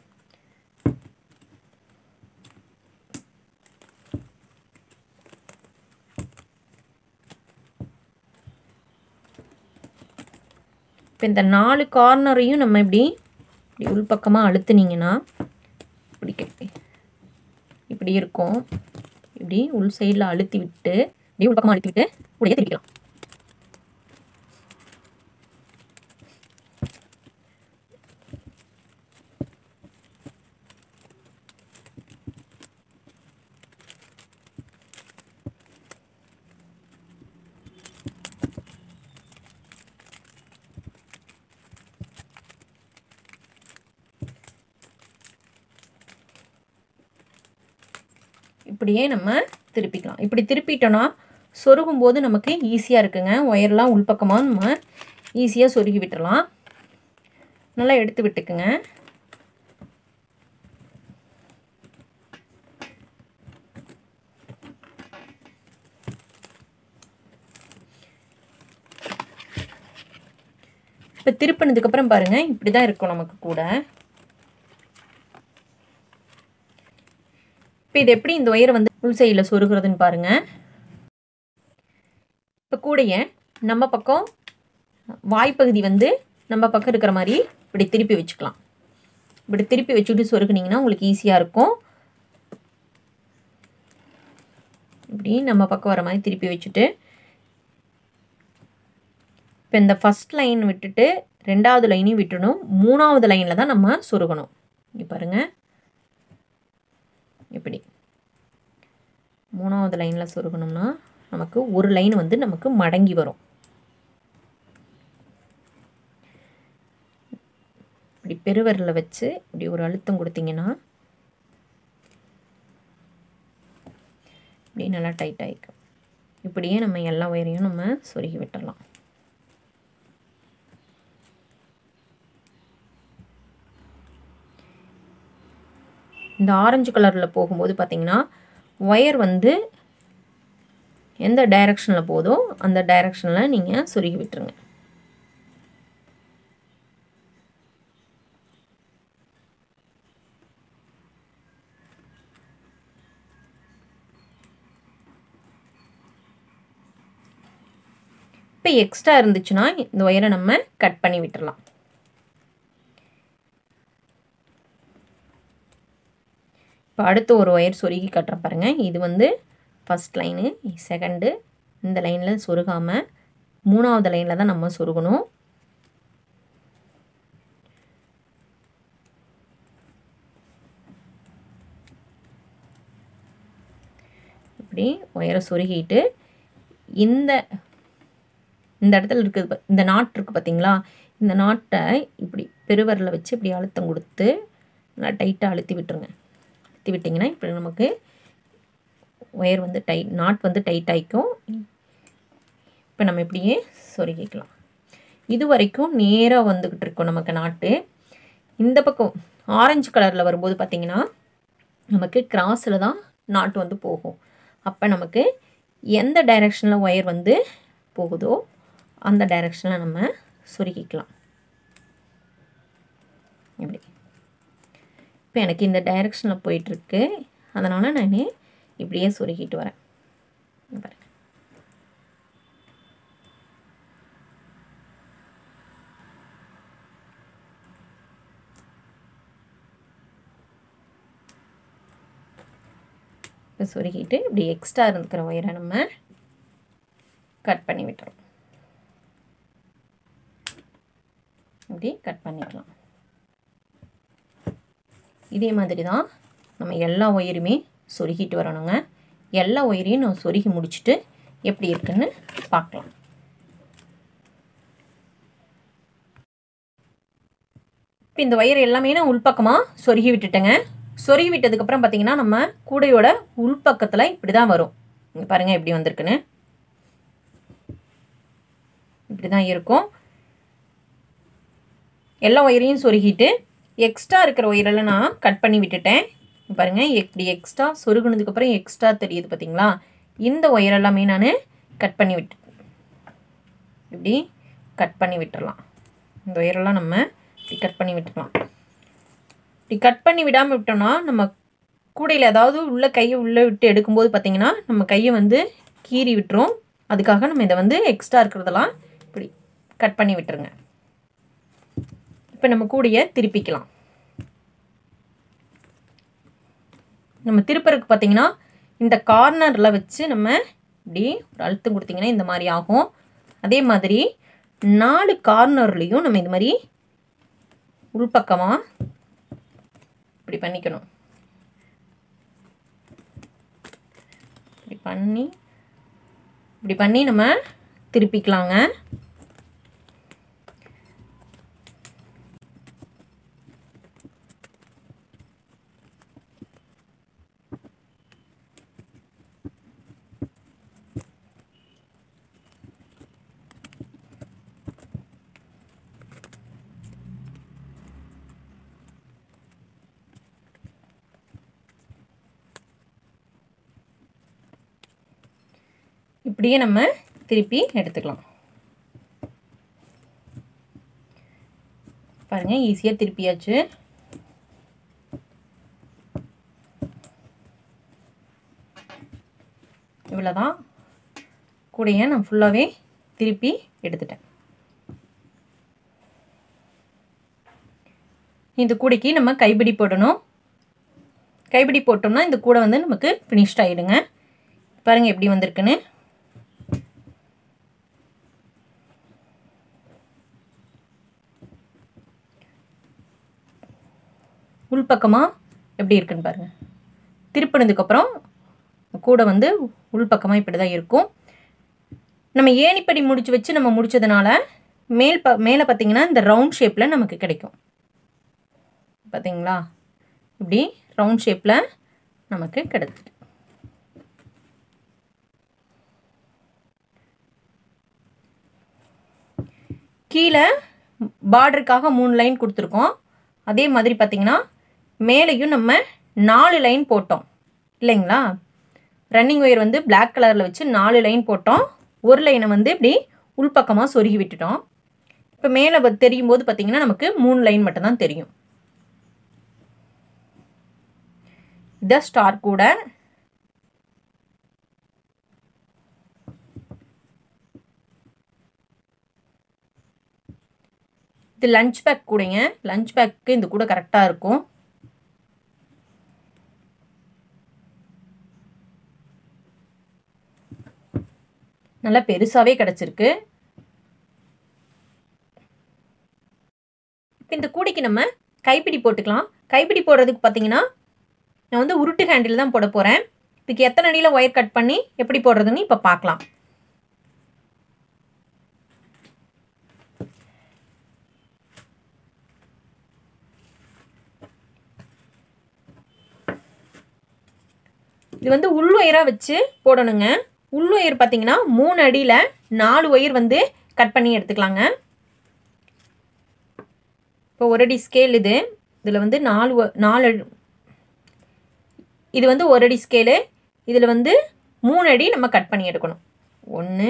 Speaker 1: இப்போ இந்த நாலு கார்னரையும் நம்ம இப்படி இப்படி உள்பக்கமாக அழுத்துனீங்கன்னா இப்படி கே- இப்படி இருக்கும் இப்படி உள் சைடில் அழுத்தி விட்டு இப்படி உள்பக்கமாக அழுத்தி விட்டு உடைய திருப்பிக்கலாம் இப்படியே நம்ம திருப்பிக்கலாம் இப்படி திருப்பிட்டோன்னா சொருகும் போது நமக்கு ஈஸியாக இருக்குங்க ஒயர்லாம் உள்பக்கமாக நம்ம ஈஸியாக சொருகி விட்டுறலாம் நல்லா எடுத்து விட்டுக்குங்க இப்போ திருப்பினதுக்கப்புறம் பாருங்கள் இப்படி தான் இருக்கும் நமக்கு கூட இப்போ இது எப்படி இந்த ஒயரை வந்து உள் சைடில் சொருகிறதுன்னு பாருங்கள் இப்போ கூடைய நம்ம பக்கம் வாய்ப்பகுதி வந்து நம்ம பக்கம் இருக்கிற மாதிரி இப்படி திருப்பி வச்சுக்கலாம் இப்படி திருப்பி வச்சுக்கிட்டு சொருகுனீங்கன்னா உங்களுக்கு ஈஸியாக இருக்கும் இப்படி நம்ம பக்கம் வர மாதிரி திருப்பி வச்சுட்டு இப்போ இந்த ஃபஸ்ட் லைன் விட்டுட்டு ரெண்டாவது லைனையும் விட்டுணும் மூணாவது லைனில் தான் நம்ம சொருகணும் இங்கே பாருங்கள் இப்படி மூணாவது லைனில் சொருகணும்னா நமக்கு ஒரு லைன் வந்து நமக்கு மடங்கி வரும் இப்படி பெருவரில் வச்சு இப்படி ஒரு அழுத்தம் கொடுத்தீங்கன்னா இப்படி நல்லா டைட் ஆகிக்கும் இப்படியே நம்ம எல்லா ஒயரையும் நம்ம சொருகி விட்டுடலாம் இந்த ஆரஞ்சு கலரில் போகும்போது பார்த்தீங்கன்னா ஒயர் வந்து எந்த டைரக்ஷனில் போதோ அந்த டைரக்ஷனில் நீங்கள் சொருகி விட்டுருங்க இப்போ எக்ஸ்ட்ரா இருந்துச்சுன்னா இந்த ஒயரை நம்ம கட் பண்ணி விட்டுறலாம் இப்போ அடுத்து ஒரு ஒயர் சொருகி கட்டுறேன் பாருங்கள் இது வந்து ஃபஸ்ட் லைனு செகண்டு இந்த லைனில் சொருகாமல் மூணாவது லைனில் தான் நம்ம சொருகணும் இப்படி ஒயரை சொருகிட்டு இந்த இந்த இடத்துல இருக்குது பா- இந்த நாட் இருக்குது பார்த்தீங்களா இந்த நாட்டை இப்படி பெருவரில் வச்சு இப்படி அழுத்தம் கொடுத்து நல்லா டைட்டாக அழுத்தி விட்டுருங்க அழுத்தி விட்டிங்கன்னா இப்படி நமக்கு ஒயர் வந்து டைட் நாட் வந்து டைட் ஆகிக்கும் இப்போ நம்ம இப்படியே சொருகிக்கலாம் இது வரைக்கும் நேராக வந்துக்கிட்டு இருக்கோம் நமக்கு நாட்டு இந்த பக்கம் ஆரஞ்சு கலரில் வரும்போது பார்த்தீங்கன்னா நமக்கு கிராஸில் தான் நாட்டு வந்து போகும் அப்போ நமக்கு எந்த டைரெக்ஷனில் ஒயர் வந்து போகுதோ அந்த டைரெக்ஷனில் நம்ம சுருக்கிக்கலாம் இப்படி இப்போ எனக்கு இந்த டைரெக்ஷனில் போயிட்டுருக்கு அதனால் நான் இப்படியே சுருக்கிட்டு வரேன் இங்க பாருங்க இப்போ சொருகிட்டு இப்படி எக்ஸ்ட்ரா இருக்கிற ஒயரை நம்ம கட் பண்ணி விட்டுறோம் இப்படி கட் பண்ணிக்கலாம் இதே மாதிரி தான் நம்ம எல்லா ஒயருமே சொருகிட்டு வரணுங்க எல்லா ஒயரையும் நான் சொருகி முடிச்சுட்டு எப்படி இருக்குன்னு பார்க்கலாம் இப்போ இந்த ஒயர் எல்லாமே நான் உள்பக்கமாக சொருகி விட்டுட்டேங்க சொருகி விட்டதுக்கப்புறம் பார்த்தீங்கன்னா நம்ம கூடையோட உள்பக்கத்தில் இப்படி தான் வரும் இங்கே பாருங்கள் எப்படி வந்திருக்குன்னு இப்படி தான் இருக்கும் எல்லா ஒயரையும் சொருகிட்டு எக்ஸ்ட்ரா இருக்கிற ஒயரெல்லாம் நான் கட் பண்ணி விட்டுட்டேன் பாருங்கள் இப்படி எக்ஸ்ட்ரா சொருகுனதுக்கப்புறம் எக்ஸ்ட்ரா தெரியுது பார்த்தீங்களா இந்த ஒயர் எல்லாமே நான் கட் பண்ணி விட்டு இப்படி கட் பண்ணி விட்டுறலாம் இந்த ஒயரெல்லாம் நம்ம இப்படி கட் பண்ணி விட்டுக்கலாம் இப்படி கட் பண்ணி விடாமல் விட்டோம்னா நம்ம கூடையில் ஏதாவது உள்ள கையை உள்ளே விட்டு எடுக்கும்போது பார்த்திங்கன்னா நம்ம கையை வந்து கீறி விட்டுரும் அதுக்காக நம்ம இதை வந்து எக்ஸ்ட்ரா இருக்கிறதெல்லாம் இப்படி கட் பண்ணி விட்டுருங்க இப்போ நம்ம கூடையை திருப்பிக்கலாம் நம்ம திருப்பறதுக்கு பார்த்திங்கன்னா இந்த கார்னரில் வச்சு நம்ம இப்படி ஒரு அழுத்தம் கொடுத்திங்கன்னா இந்த மாதிரி ஆகும் அதே மாதிரி நாலு கார்னர்லேயும் நம்ம இது மாதிரி உள்பக்கமாக இப்படி பண்ணிக்கணும் இப்படி பண்ணி இப்படி பண்ணி நம்ம திருப்பிக்கலாங்க இப்படியே நம்ம திருப்பி எடுத்துக்கலாம் பாருங்க ஈஸியாக திருப்பியாச்சு இவ்வளோதான் கூடைய நான் ஃபுல்லாகவே திருப்பி எடுத்துட்டேன் இந்த கூடைக்கு நம்ம கைப்பிடி போடணும் கைப்பிடி போட்டோம்னா இந்த கூடை வந்து நமக்கு ஃபினிஷ்ட் ஆகிடுங்க பாருங்கள் எப்படி வந்திருக்குன்னு உள்பக்கமாக எப்படி இருக்குன்னு பாருங்கள் திருப்பினதுக்கப்புறம் கூட வந்து உள்பக்கமாக இப்படி தான் இருக்கும் நம்ம ஏணிப்படி முடிச்சு வச்சு நம்ம முடிச்சதுனால மேல் ப மேலே பார்த்தீங்கன்னா இந்த ரவுண்ட் ஷேப்பில் நமக்கு கிடைக்கும் பார்த்தீங்களா இப்படி ரவுண்ட் ஷேப்பில் நமக்கு கிடைச்சிட்டு கீழே பார்டருக்காக மூணு லைன் கொடுத்துருக்கோம் அதே மாதிரி பார்த்திங்கன்னா மேலேயும் நம்ம நாலு லைன் போட்டோம் இல்லைங்களா ரன்னிங் ஒயர் வந்து பிளாக் கலரில் வச்சு நாலு லைன் போட்டோம் ஒரு லைனை வந்து இப்படி உள்பக்கமாக சொருகி விட்டுட்டோம் இப்போ மேலே தெரியும் போது பார்த்திங்கன்னா நமக்கு மூணு லைன் மட்டும்தான் தெரியும் இதான் ஸ்டார் கூட இது லஞ்ச் பேக் கூடங்க லஞ்ச் பேக்கு இந்த கூட கரெக்டாக இருக்கும் நல்லா பெருசாகவே கிடச்சிருக்கு இப்போ இந்த கூடைக்கு நம்ம கைப்பிடி போட்டுக்கலாம் கைப்பிடி போடுறதுக்கு பார்த்தீங்கன்னா நான் வந்து உருட்டு ஹேண்டில் தான் போட போகிறேன் இதுக்கு எத்தனை அடியில் ஒயர் கட் பண்ணி எப்படி போடுறதுன்னு இப்போ பார்க்கலாம் இது வந்து உள் ஒயராக வச்சு போடணுங்க உள் ஒயர் பார்த்தீங்கன்னா மூணு அடியில் நாலு ஒயர் வந்து கட் பண்ணி எடுத்துக்கலாங்க இப்போ ஒரு அடி ஸ்கேல் இது இதில் வந்து நாலு ஒ- நாலு இது வந்து ஒரு அடி ஸ்கேலு இதில் வந்து மூணு அடி நம்ம கட் பண்ணி எடுக்கணும் ஒன்று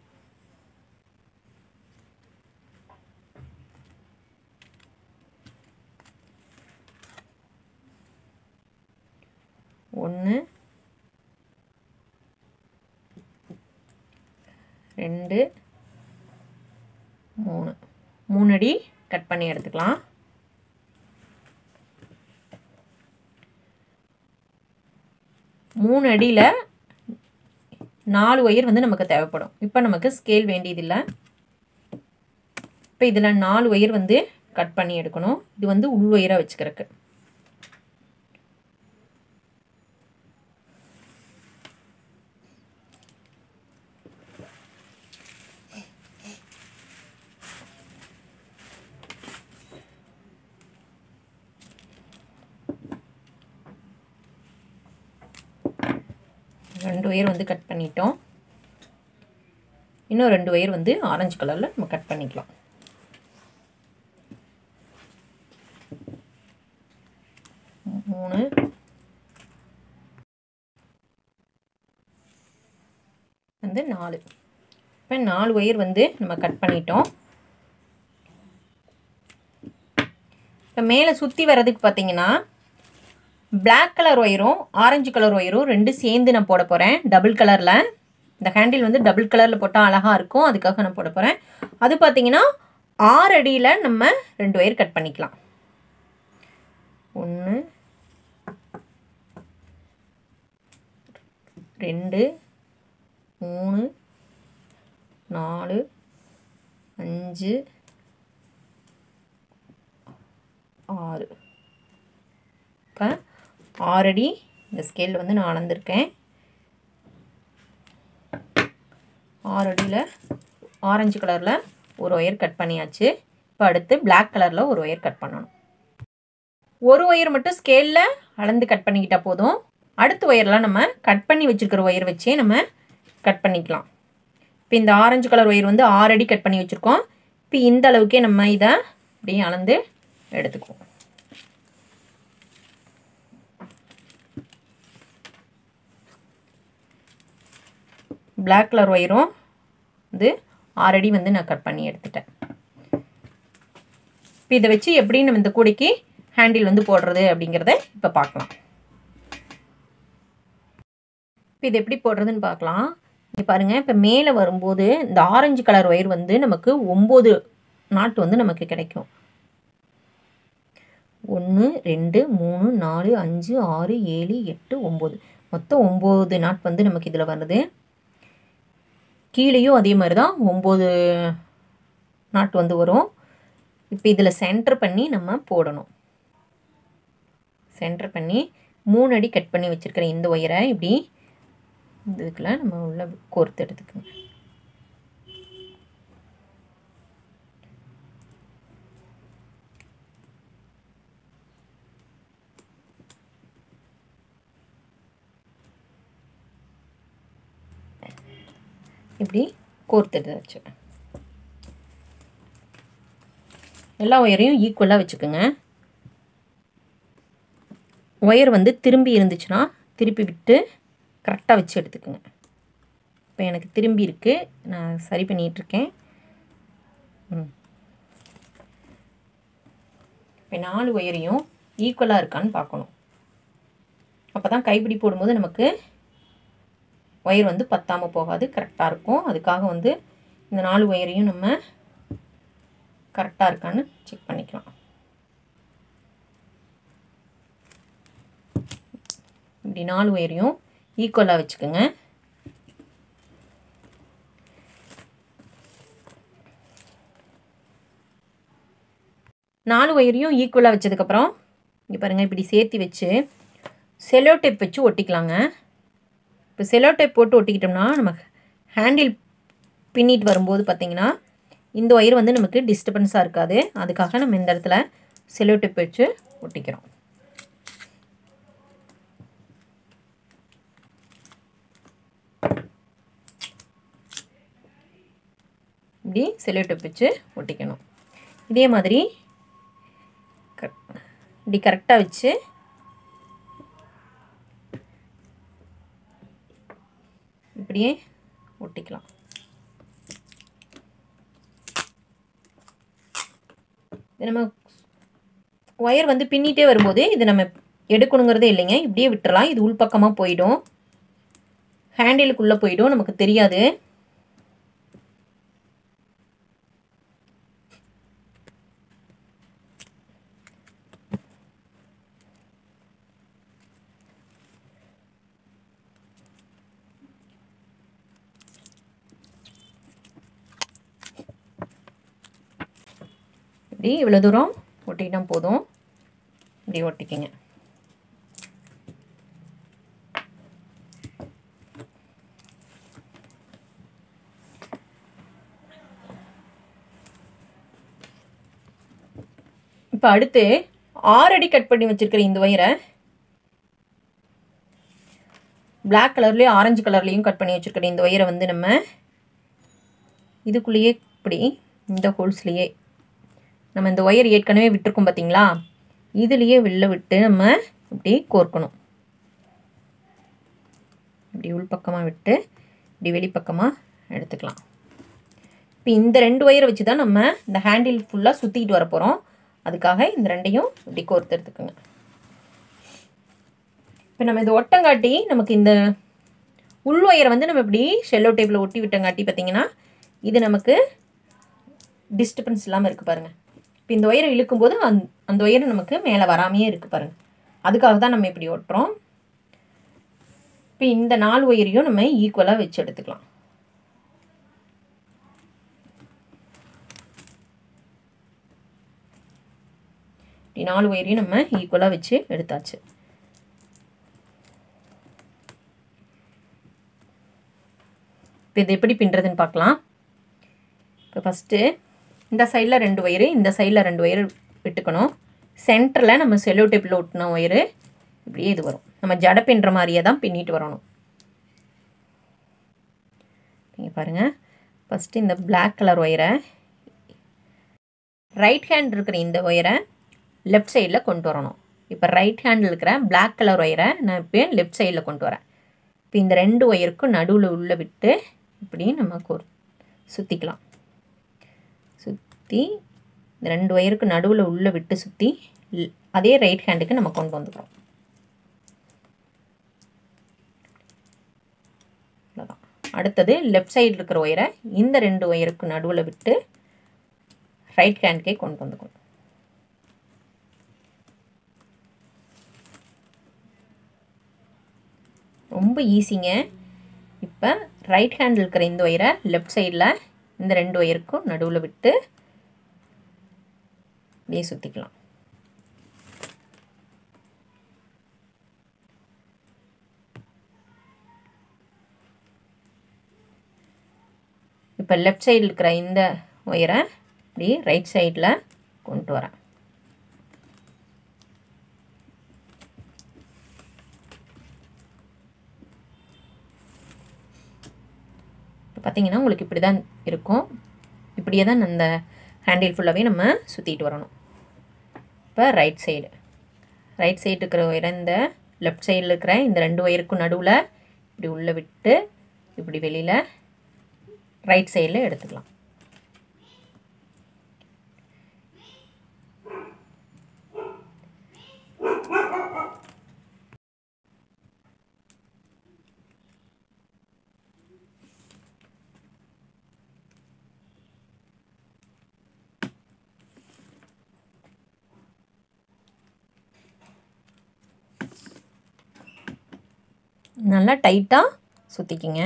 Speaker 1: ஒன்று ரெண்டு மூணு மூணு அடி கட் பண்ணி எடுத்துக்கலாம் மூணு அடியில் நாலு ஒயர் வந்து நமக்கு தேவைப்படும் இப்போ நமக்கு ஸ்கேல் வேண்டியதில்லை இப்போ இதில் நாலு ஒயர் வந்து கட் பண்ணி எடுக்கணும் இது வந்து உள் ஒயராக வச்சுக்கிறதுக்கு ரெண்டு ஒயர் வந்து கட் பண்ணிட்டோம் இன்னும் ரெண்டு ஒயர் வந்து ஆரஞ்சு கலரில் நம்ம கட் பண்ணிக்கலாம் மூணு வந்து நாலு இப்போ நாலு ஒயர் வந்து நம்ம கட் பண்ணிட்டோம் இப்போ மேலே சுற்றி வர்றதுக்கு பார்த்தீங்கன்னா பிளாக் கலர் ஒயரும் ஆரஞ்சு கலர் ஒயரும் ரெண்டு சேர்ந்து நான் போட போகிறேன் டபுள் கலரில் இந்த ஹேண்டில் வந்து டபுள் கலரில் போட்டால் அழகாக இருக்கும் அதுக்காக நான் போட போகிறேன் அது பார்த்தீங்கன்னா ஆறு அடியில் நம்ம ரெண்டு ஒயர் கட் பண்ணிக்கலாம் ஒன்று ரெண்டு மூணு நாலு அஞ்சு ஆறு இப்போ ஆறடி இந்த ஸ்கேல் வந்து நான் அளந்திருக்கேன் ஆறு அடியில் ஆரஞ்சு கலரில் ஒரு ஒயர் கட் பண்ணியாச்சு இப்போ அடுத்து பிளாக் கலரில் ஒரு ஒயர் கட் பண்ணணும் ஒரு ஒயர் மட்டும் ஸ்கேலில் அளந்து கட் பண்ணிக்கிட்டால் போதும் அடுத்த ஒயர்லாம் நம்ம கட் பண்ணி வச்சுருக்கிற ஒயர் வச்சே நம்ம கட் பண்ணிக்கலாம் இப்போ இந்த ஆரஞ்சு கலர் ஒயர் வந்து ஆறு அடி கட் பண்ணி வச்சுருக்கோம் இப்போ இந்த அளவுக்கே நம்ம இதை அப்படியே அளந்து எடுத்துக்குவோம் பிளாக் கலர் ஒயரும் வந்து ஆறடி வந்து நான் கட் பண்ணி எடுத்துட்டேன் இப்போ இதை வச்சு எப்படி நம்ம இந்த கூடைக்கு ஹேண்டில் வந்து போடுறது அப்படிங்கிறத இப்போ பார்க்கலாம் இப்போ இது எப்படி போடுறதுன்னு பார்க்கலாம் இங்கே பாருங்கள் இப்போ மேலே வரும்போது இந்த ஆரஞ்சு கலர் ஒயர் வந்து நமக்கு ஒம்பது நாட்டு வந்து நமக்கு கிடைக்கும் ஒன்று ரெண்டு மூணு நாலு அஞ்சு ஆறு ஏழு எட்டு ஒம்பது மொத்தம் ஒம்பது நாட் வந்து நமக்கு இதில் வருது கீழேயும் அதே மாதிரி தான் ஒம்பது நாட் வந்து வரும் இப்போ இதில் சென்டர் பண்ணி நம்ம போடணும் சென்டர் பண்ணி மூணு அடி கட் பண்ணி வச்சுருக்கிற இந்த ஒயரை இப்படி இதுக்குள்ள நம்ம உள்ள கோர்த்து எடுத்துக்கோங்க இப்படி கோர்த்துடுச்சு எல்லா ஒயரையும் ஈக்குவலாக வச்சுக்கோங்க ஒயர் வந்து திரும்பி இருந்துச்சுன்னா திருப்பி விட்டு கரெக்டாக வச்சு எடுத்துக்கோங்க இப்போ எனக்கு திரும்பி இருக்குது நான் சரி பண்ணிகிட்ருக்கேன் ம் இப்போ நாலு ஒயரையும் ஈக்குவலாக இருக்கான்னு பார்க்கணும் அப்போ தான் கைப்பிடி போடும்போது நமக்கு ஒயர் வந்து பத்தாமல் போகாது கரெக்டாக இருக்கும் அதுக்காக வந்து இந்த நாலு ஒயரையும் நம்ம கரெக்டாக இருக்கான்னு செக் பண்ணிக்கலாம் இப்படி நாலு ஒயரையும் ஈக்குவலாக வச்சுக்கோங்க நாலு ஒயரையும் ஈக்குவலாக வச்சதுக்கப்புறம் இங்கே பாருங்கள் இப்படி சேர்த்து வச்சு செலோ டேப் வச்சு ஒட்டிக்கலாங்க இப்போ செலோ டேப் போட்டு ஒட்டிக்கிட்டோம்னா நம்ம ஹேண்டில் பின்னிட்டு வரும்போது பார்த்திங்கன்னா இந்த ஒயர் வந்து நமக்கு டிஸ்டர்பன்ஸாக இருக்காது அதுக்காக நம்ம இந்த இடத்துல செலோ டேப் வச்சு ஒட்டிக்கிறோம் இப்படி செலோ டேப் வச்சு ஒட்டிக்கணும் இதே மாதிரி இப்படி கரெக்டாக வச்சு இப்படியே ஒட்டிக்கலாம் இது நம்ம ஒயர் வந்து பின்னிட்டே வரும்போது இது நம்ம எடுக்கணுங்கிறதே இல்லைங்க இப்படியே விட்டுறலாம் இது உள்பக்கமாக போயிடும் ஹேண்டிலுக்குள்ளே போயிடும் நமக்கு தெரியாது இப்படி இவ்வளோ தூரம் ஒட்டிக்கிட்டா போதும் இப்படி ஒட்டிக்கிங்க இப்போ அடுத்து ஆறு அடி கட் பண்ணி வச்சுருக்கிற இந்த ஒயரை பிளாக் கலர்லேயும் ஆரஞ்சு கலர்லேயும் கட் பண்ணி வச்சுருக்கிற இந்த ஒயரை வந்து நம்ம இதுக்குள்ளேயே இப்படி இந்த ஹோல்ஸ்லேயே நம்ம இந்த ஒயர் ஏற்கனவே விட்டுருக்கோம் பார்த்தீங்களா இதுலேயே வெளில விட்டு நம்ம இப்படி கோர்க்கணும் இப்படி உள்பக்கமாக விட்டு இப்படி வெளிப்பக்கமாக எடுத்துக்கலாம் இப்போ இந்த ரெண்டு ஒயரை வச்சு தான் நம்ம இந்த ஹேண்டில் ஃபுல்லாக சுற்றிட்டு வர போகிறோம் அதுக்காக இந்த ரெண்டையும் இப்படி கோர்த்து எடுத்துக்கோங்க இப்போ நம்ம இது ஒட்டங்காட்டி நமக்கு இந்த உள் ஒயரை வந்து நம்ம இப்படி ஷெல்லோ டேப்பில் ஒட்டி விட்டங்காட்டி பார்த்தீங்கன்னா இது நமக்கு டிஸ்டர்பன்ஸ் இல்லாமல் இருக்குது பாருங்கள் இப்போ இந்த ஒயரை இழுக்கும்போது அந் அந்த ஒயரை நமக்கு மேலே வராமையே இருக்குது பாருங்கள் அதுக்காக தான் நம்ம இப்படி ஒட்டுறோம் இப்போ இந்த நாலு ஒயரையும் நம்ம ஈக்குவலாக வச்சு எடுத்துக்கலாம் இப்படி நாலு ஒயரையும் நம்ம ஈக்குவலாக வச்சு எடுத்தாச்சு இப்போ இது எப்படி பின்னுறதுன்னு பார்க்கலாம் இப்போ ஃபஸ்ட்டு இந்த சைடில் ரெண்டு ஒயரு இந்த சைடில் ரெண்டு ஒயரு விட்டுக்கணும் சென்டரில் நம்ம செல்லோ டேப்பில் ஒட்டின ஒயரு இப்படியே இது வரும் நம்ம ஜடை பின்னுற மாதிரியே தான் பின்னிட்டு வரணும் நீங்கள் பாருங்கள் ஃபஸ்ட்டு இந்த பிளாக் கலர் ஒயரை ரைட் ஹேண்ட் இருக்கிற இந்த ஒயரை லெஃப்ட் சைடில் கொண்டு வரணும் இப்போ ரைட் ஹேண்டில் இருக்கிற பிளாக் கலர் ஒயரை நான் இப்போ லெஃப்ட் சைடில் கொண்டு வரேன் இப்போ இந்த ரெண்டு ஒயருக்கும் நடுவில் உள்ளே விட்டு இப்படி நம்ம கோர் சுற்றிக்கலாம் சுற்றி இந்த ரெண்டு ஒயருக்கு நடுவில் உள்ளே விட்டு சுற்றி அதே ரைட் ஹேண்டுக்கு நம்ம கொண்டு வந்துக்கிறோம் அவ்வளோதான் அடுத்தது லெஃப்ட் சைடு இருக்கிற ஒயரை இந்த ரெண்டு ஒயருக்கு நடுவில் விட்டு ரைட் ஹேண்ட்கே கொண்டு வந்துக்கணும் ரொம்ப ஈஸிங்க இப்போ ரைட் ஹேண்டில் இருக்கிற இந்த ஒயரை லெஃப்ட் சைடில் இந்த ரெண்டு ஒயருக்கும் நடுவில் விட்டு அப்படியே சுற்றிக்கலாம் இப்போ லெஃப்ட் சைடில் இருக்கிற இந்த ஒயரை இப்படி ரைட் சைடில் கொண்டு வரேன் இப்போ பார்த்தீங்கன்னா உங்களுக்கு இப்படி தான் இருக்கும் இப்படியே தான் அந்த ஹேண்டில் ஃபுல்லாகவே நம்ம சுற்றிட்டு வரணும் இப்போ ரைட் சைடு ரைட் சைடு இருக்கிற ஒயரை இந்த லெஃப்ட் சைடில் இருக்கிற இந்த ரெண்டு ஒயருக்கும் நடுவில் இப்படி உள்ளே விட்டு இப்படி வெளியில் ரைட் சைடில் எடுத்துக்கலாம் நல்லா டைட்டாக சுற்றிக்கிங்க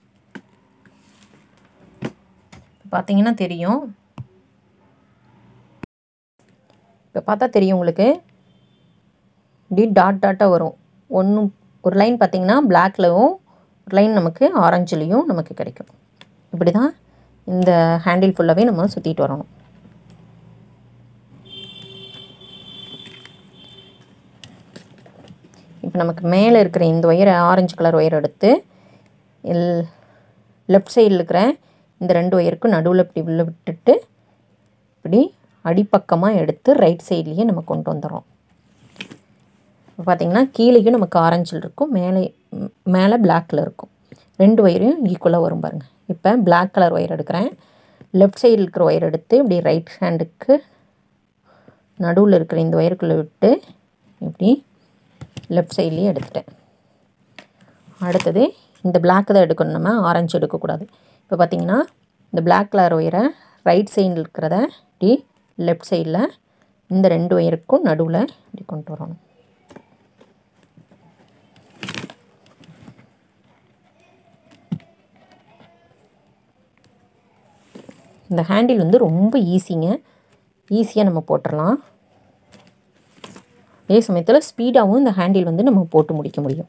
Speaker 1: பார்த்தீங்கன்னா தெரியும் இப்போ பார்த்தா தெரியும் உங்களுக்கு இப்படி டாட் டாட்டாக வரும் ஒன்று ஒரு லைன் பார்த்தீங்கன்னா பிளாக்லவும் ஒரு லைன் நமக்கு ஆரஞ்சுலேயும் நமக்கு கிடைக்கும் இப்படி தான் இந்த ஹேண்டில் ஃபுல்லாகவே நம்ம சுற்றிட்டு வரணும் இப்போ நமக்கு மேலே இருக்கிற இந்த ஒயரை ஆரஞ்சு கலர் ஒயர் எடுத்து எல் லெஃப்ட் சைடில் இருக்கிற இந்த ரெண்டு ஒயருக்கும் நடுவில் இப்படி உள்ள விட்டுட்டு இப்படி அடிப்பக்கமாக எடுத்து ரைட் சைட்லேயே நம்ம கொண்டு வந்துடுறோம் இப்போ பார்த்திங்கன்னா கீழேயும் நமக்கு ஆரஞ்சில் இருக்கும் மேலே மேலே பிளாக்கில் இருக்கும் ரெண்டு ஒயரையும் ஈக்குவலாக வரும் பாருங்கள் இப்போ Black கலர் ஒயர் எடுக்கிறேன் லெஃப்ட் சைடில் இருக்கிற ஒயர் எடுத்து இப்படி ரைட் ஹேண்டுக்கு நடுவில் இருக்கிற இந்த ஒயருக்குள்ளே விட்டு இப்படி லெஃப்ட் சைட்லேயே எடுத்துட்டேன் அடுத்தது இந்த Black தான் எடுக்கணும் நம்ம ஆரஞ்சு எடுக்கக்கூடாது இப்போ பார்த்தீங்கன்னா இந்த Black கலர் ஒயரை ரைட் சைடில் இருக்கிறத இப்படி லெஃப்ட் சைடில் இந்த ரெண்டு ஒயருக்கும் நடுவில் இப்படி கொண்டு வரணும் இந்த ஹேண்டில் வந்து ரொம்ப ஈஸிங்க ஈஸியாக நம்ம போட்டுடலாம் அதே சமயத்தில் ஸ்பீடாகவும் இந்த ஹேண்டில் வந்து நம்ம போட்டு முடிக்க முடியும்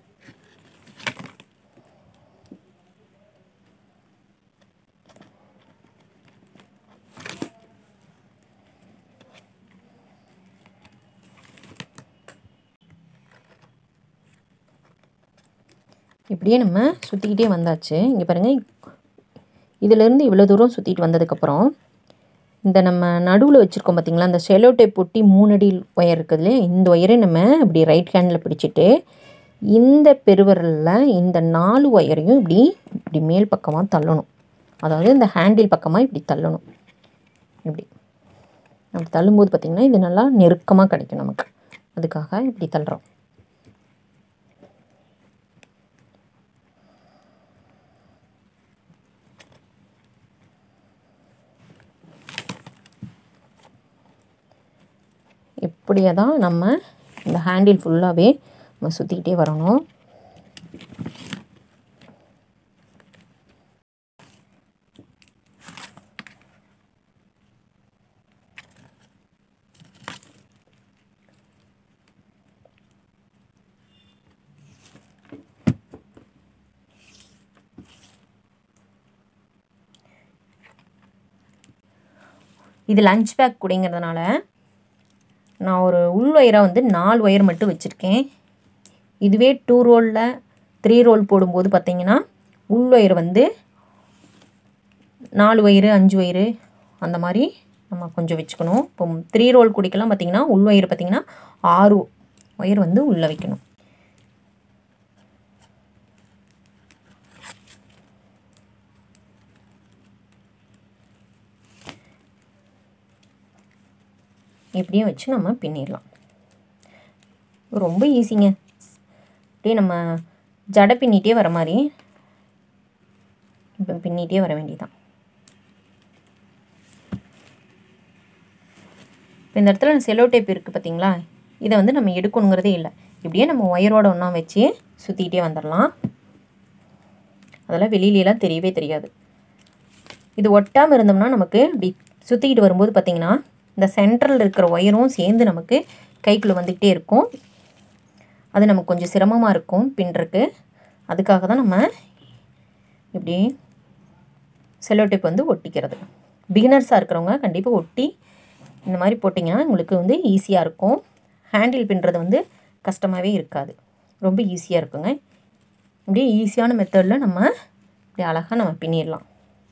Speaker 1: இப்படியே நம்ம சுற்றிக்கிட்டே வந்தாச்சு இங்கே பாருங்கள் இதிலேருந்து இவ்வளோ தூரம் சுற்றிட்டு வந்ததுக்கப்புறம் இந்த நம்ம நடுவில் வச்சுருக்கோம் பார்த்தீங்களா அந்த செலோ டேப் ஒட்டி மூணு அடி ஒயர் இருக்குதுல இந்த ஒயரை நம்ம இப்படி ரைட் ஹேண்டில் பிடிச்சிட்டு இந்த பெருவரலில் இந்த நாலு ஒயரையும் இப்படி இப்படி மேல் பக்கமாக தள்ளணும் அதாவது இந்த ஹேண்டில் பக்கமாக இப்படி தள்ளணும் இப்படி அப்படி தள்ளும்போது பார்த்திங்கன்னா இது நல்லா நெருக்கமாக கிடைக்கும் நமக்கு அதுக்காக இப்படி தள்ளுறோம் இப்படியே தான் நம்ம இந்த ஹேண்டில் ஃபுல்லாகவே நம்ம சுற்றிக்கிட்டே வரணும் இது லஞ்ச் பேக் கூடங்கிறதுனால நான் ஒரு உள் ஒயரை வந்து நாலு ஒயர் மட்டும் வச்சுருக்கேன் இதுவே டூ ரோலில் த்ரீ ரோல் போடும்போது பார்த்தீங்கன்னா உள் ஒயர் வந்து நாலு ஒயரு அஞ்சு ஒயரு அந்த மாதிரி நம்ம கொஞ்சம் வச்சுக்கணும் இப்போ த்ரீ ரோல் குடிக்கலாம் பார்த்தீங்கன்னா உள் ஒயர் பார்த்தீங்கன்னா ஆறு ஒயர் வந்து உள்ளே வைக்கணும் இப்படியே வச்சு நம்ம பின்னிடலாம் ரொம்ப ஈஸிங்க அப்படியே நம்ம ஜடை பின்னிட்டே வர மாதிரி இப்போ பின்னிட்டே வர வேண்டியதான் இப்போ இந்த இடத்துல செலோ டேப் இருக்குது பார்த்தீங்களா இதை வந்து நம்ம எடுக்கணுங்கிறதே இல்லை இப்படியே நம்ம ஒயரோட ஒன்றா வச்சு சுற்றிக்கிட்டே வந்துடலாம் அதெல்லாம் வெளியிலலாம் தெரியவே தெரியாது இது ஒட்டாமல் இருந்தோம்னா நமக்கு இப்படி சுற்றிக்கிட்டு வரும்போது பார்த்திங்கன்னா இந்த சென்ட்ரல் இருக்கிற ஒயரும் சேர்ந்து நமக்கு கைக்குள்ளே வந்துக்கிட்டே இருக்கும் அது நமக்கு கொஞ்சம் சிரமமாக இருக்கும் பின்னுறக்கு அதுக்காக தான் நம்ம இப்படி செல்லோ டேப் வந்து ஒட்டிக்கிறது பிகினர்ஸாக இருக்கிறவங்க கண்டிப்பாக ஒட்டி இந்த மாதிரி போட்டிங்கன்னா உங்களுக்கு வந்து ஈஸியாக இருக்கும் ஹேண்டில் பின்னுறது வந்து கஷ்டமாகவே இருக்காது ரொம்ப ஈஸியாக இருக்குங்க இப்படியே ஈஸியான மெத்தடில் நம்ம இப்படி அழகாக நம்ம பின்னிடலாம்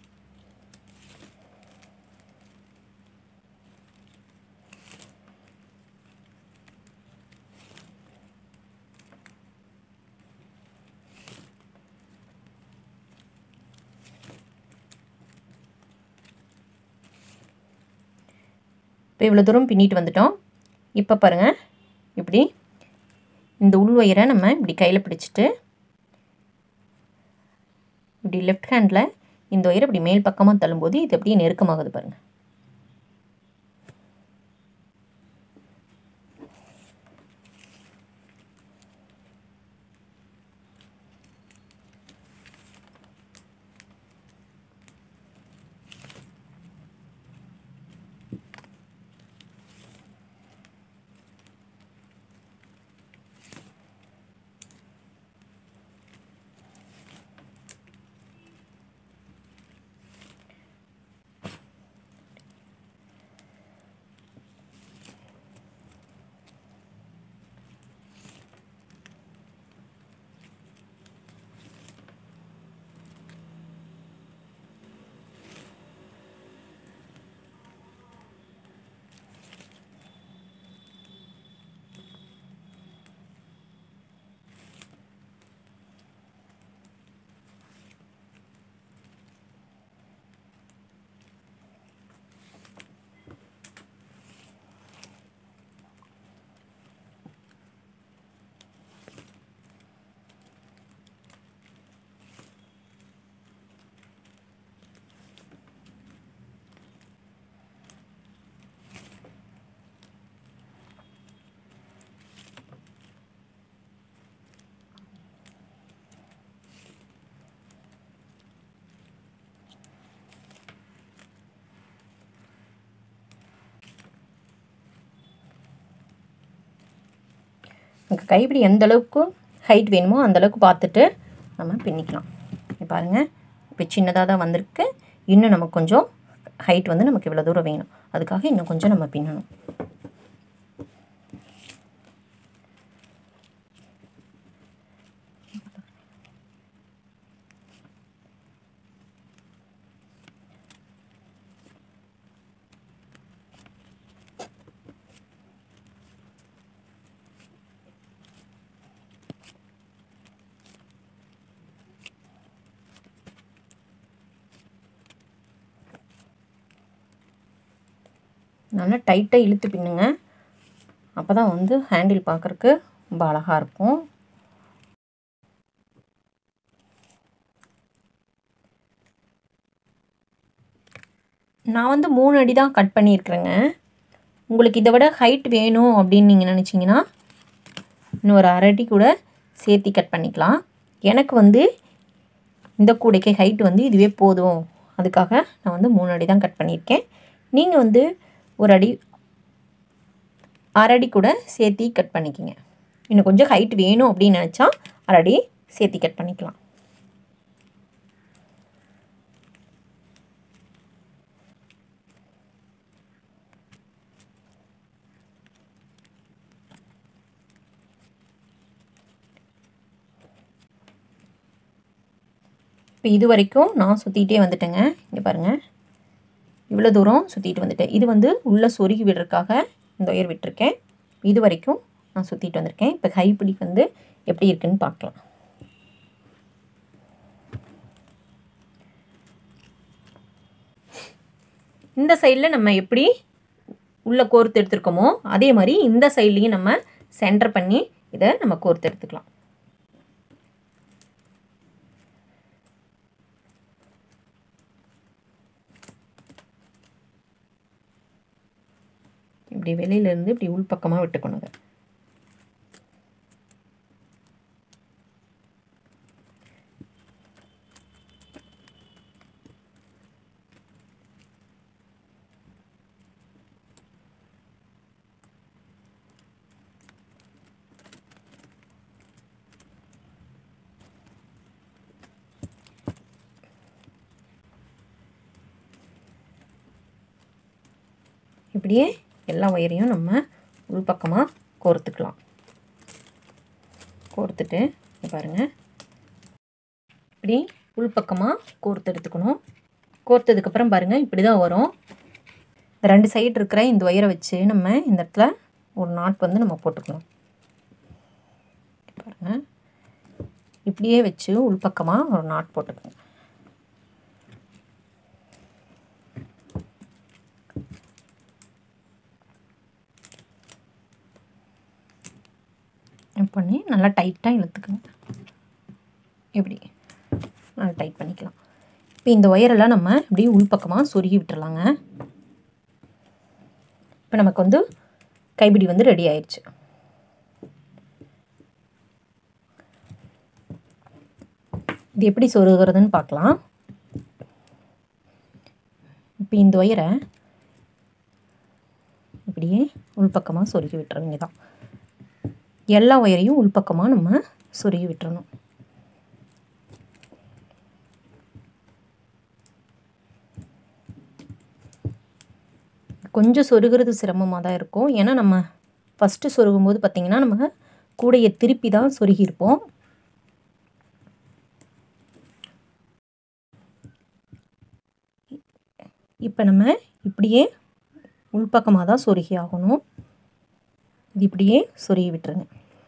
Speaker 1: இப்போ இவ்வளோ தூரம் பின்னிட்டு வந்துட்டோம் இப்போ பாருங்கள் இப்படி இந்த உள் ஒயரை நம்ம இப்படி கையில் பிடிச்சிட்டு இப்படி லெஃப்ட் ஹேண்டில் இந்த ஒயரை இப்படி மேல் பக்கமாக தள்ளும்போது இது அப்படியே நெருக்கமாகுது பாருங்கள் நமக்கு கைப்பிடி எந்த அளவுக்கு ஹைட் வேணுமோ அந்த அளவுக்கு பார்த்துட்டு நம்ம பின்னிக்கலாம் இங்க பாருங்கள் இப்போ சின்னதாக தான் வந்திருக்கு இன்னும் நமக்கு கொஞ்சம் ஹைட் வந்து நமக்கு இவ்வளோ தூரம் வேணும் அதுக்காக இன்னும் கொஞ்சம் நம்ம பின்னணும் நல்லா டைட்டாக இழுத்து பின்னுங்க அப்போ தான் வந்து ஹேண்டில் பார்க்குறக்கு ரொம்ப அழகாக இருக்கும் நான் வந்து மூணு அடி தான் கட் பண்ணியிருக்கிறேங்க உங்களுக்கு இதை விட ஹைட் வேணும் அப்படின்னு நீங்கள் நினச்சிங்கன்னா இன்னொரு அரை அடி கூட சேர்த்தி கட் பண்ணிக்கலாம் எனக்கு வந்து இந்த கூடைக்கு ஹைட் வந்து இதுவே போதும் அதுக்காக நான் வந்து மூணு அடி தான் கட் பண்ணியிருக்கேன் நீங்கள் வந்து ஒரு அடி அரை அடி கூட சேர்த்தி கட் பண்ணிக்கோங்க இன்னும் கொஞ்சம் ஹைட் வேணும் அப்படின்னு நினச்சா அரை அடி சேர்த்தி கட் பண்ணிக்கலாம் இப்போ இது வரைக்கும் நான் சுற்றிக்கிட்டே வந்துட்டேங்க இங்கே பாருங்கள் இவ்வளோ தூரம் சுற்றிட்டு வந்துட்டேன் இது வந்து உள்ளே சொருகி விடுறதுக்காக இந்த ஒயர் விட்டுருக்கேன் இது வரைக்கும் நான் சுற்றிட்டு வந்திருக்கேன் இப்போ கைப்பிடி வந்து எப்படி இருக்குன்னு பார்க்கலாம் இந்த சைடில் நம்ம எப்படி உள்ளே கோர்த்து எடுத்துருக்கோமோ அதே மாதிரி இந்த சைட்லேயும் நம்ம சென்டர் பண்ணி இதை நம்ம கோர்த்து எடுத்துக்கலாம் இப்படி வெளியிலேருந்து இப்படி உள்பக்கமாக விட்டுக்கணுங்க இப்படியே எல்லா ஒயரையும் நம்ம உள்பக்கமாக கோர்த்துக்கலாம் கோர்த்துட்டு இங்க பாருங்க இப்படி உள்பக்கமாக கோர்த்து எடுத்துக்கணும் கோர்த்ததுக்கப்புறம் பாருங்கள் இப்படி தான் வரும் இந்த ரெண்டு சைடு இருக்கிற இந்த ஒயரை வச்சு நம்ம இந்த இடத்துல ஒரு நாட் வந்து நம்ம போட்டுக்கணும் பாருங்கள் இப்படியே வச்சு உள்பக்கமாக ஒரு நாட் போட்டுக்கணும் பண்ணி நல்லா டைட்டாக இழுத்துக்குங்க இப்படி நல்லா டைட் பண்ணிக்கலாம் இப்போ இந்த ஒயரெல்லாம் நம்ம இப்படி உள்பக்கமாக சொருகி விட்டுறலாங்க இப்போ நமக்கு வந்து கைப்பிடி வந்து ரெடி ஆயிடுச்சு இது எப்படி சொருகிறதுன்னு பார்க்கலாம் இப்போ இந்த ஒயரை இப்படியே உள்பக்கமாக சொருகி விட்டுறவங்க தான் எல்லா ஒயரையும் உள்பக்கமாக நம்ம சொருகி விட்டுறணும் கொஞ்சம் சொருகிறது சிரமமாக தான் இருக்கும் ஏன்னா நம்ம ஃபஸ்ட்டு சொருகும் போது பார்த்திங்கன்னா நம்ம கூடையை திருப்பி தான் சொருகியிருப்போம் இப்போ நம்ம இப்படியே உள்பக்கமாக தான் சொருகி ஆகணும் இது இப்படியே சொருகி விட்டுருங்க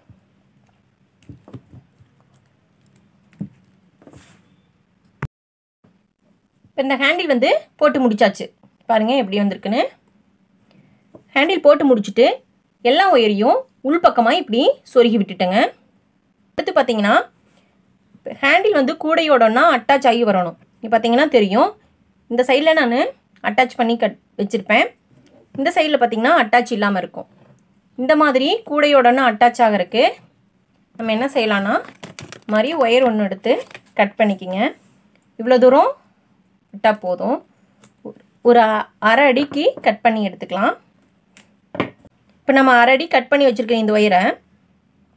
Speaker 1: இப்போ இந்த ஹேண்டில் வந்து போட்டு முடிச்சாச்சு பாருங்கள் எப்படி வந்திருக்குன்னு ஹேண்டில் போட்டு முடிச்சுட்டு எல்லா ஒயரையும் உள்பக்கமாக இப்படி சொருகி விட்டுட்டேங்க அடுத்து பார்த்தீங்கன்னா ஹேண்டில் வந்து கூடையோடனா அட்டாச் ஆகி வரணும் இப்போ பார்த்தீங்கன்னா தெரியும் இந்த சைடில் நான் அட்டாச் பண்ணி கட் வச்சுருப்பேன் இந்த சைடில் பார்த்தீங்கன்னா அட்டாச் இல்லாமல் இருக்கும் இந்த மாதிரி கூடையோடனா அட்டாச் ஆகிறதுக்கு நம்ம என்ன செய்யலான்னா மாதிரி ஒயர் ஒன்று எடுத்து கட் பண்ணிக்கிங்க இவ்வளோ தூரம் விட்டால் போதும் ஒரு அரை அடிக்கு கட் பண்ணி எடுத்துக்கலாம் இப்போ நம்ம அரை அடி கட் பண்ணி வச்சுருக்க இந்த ஒயரை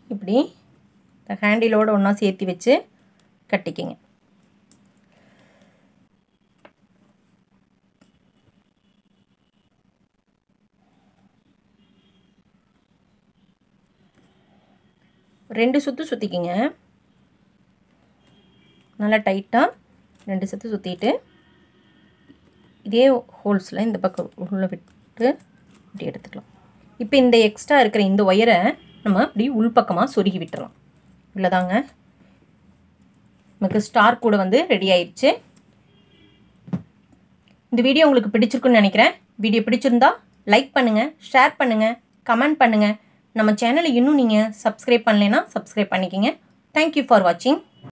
Speaker 1: இப்படி இந்த ஹேண்டிலோடு ஒன்றா சேர்த்து வச்சு கட்டிக்கிங்க ரெண்டு சுற்று சுற்றிக்கிங்க நல்லா டைட்டாக ரெண்டு சுற்று சுற்றிட்டு இதே ஹோல்ஸில் இந்த பக்கம் உள்ளே விட்டு இப்படி எடுத்துக்கலாம் இப்போ இந்த எக்ஸ்ட்ரா இருக்கிற இந்த ஒயரை நம்ம அப்படி உள்பக்கமாக சொருகி விட்டுறலாம் இவ்வளோதாங்க நமக்கு ஸ்டார் கூட வந்து ரெடி ஆயிடுச்சு இந்த வீடியோ உங்களுக்கு பிடிச்சிருக்குன்னு நினைக்கிறேன் வீடியோ பிடிச்சிருந்தா லைக் பண்ணுங்கள் ஷேர் பண்ணுங்கள் கமெண்ட் பண்ணுங்கள் நம்ம சேனலை இன்னும் நீங்கள் சப்ஸ்கிரைப் பண்ணலைன்னா சப்ஸ்கிரைப் பண்ணிக்கிங்க தேங்க்யூ ஃபார் வாட்சிங்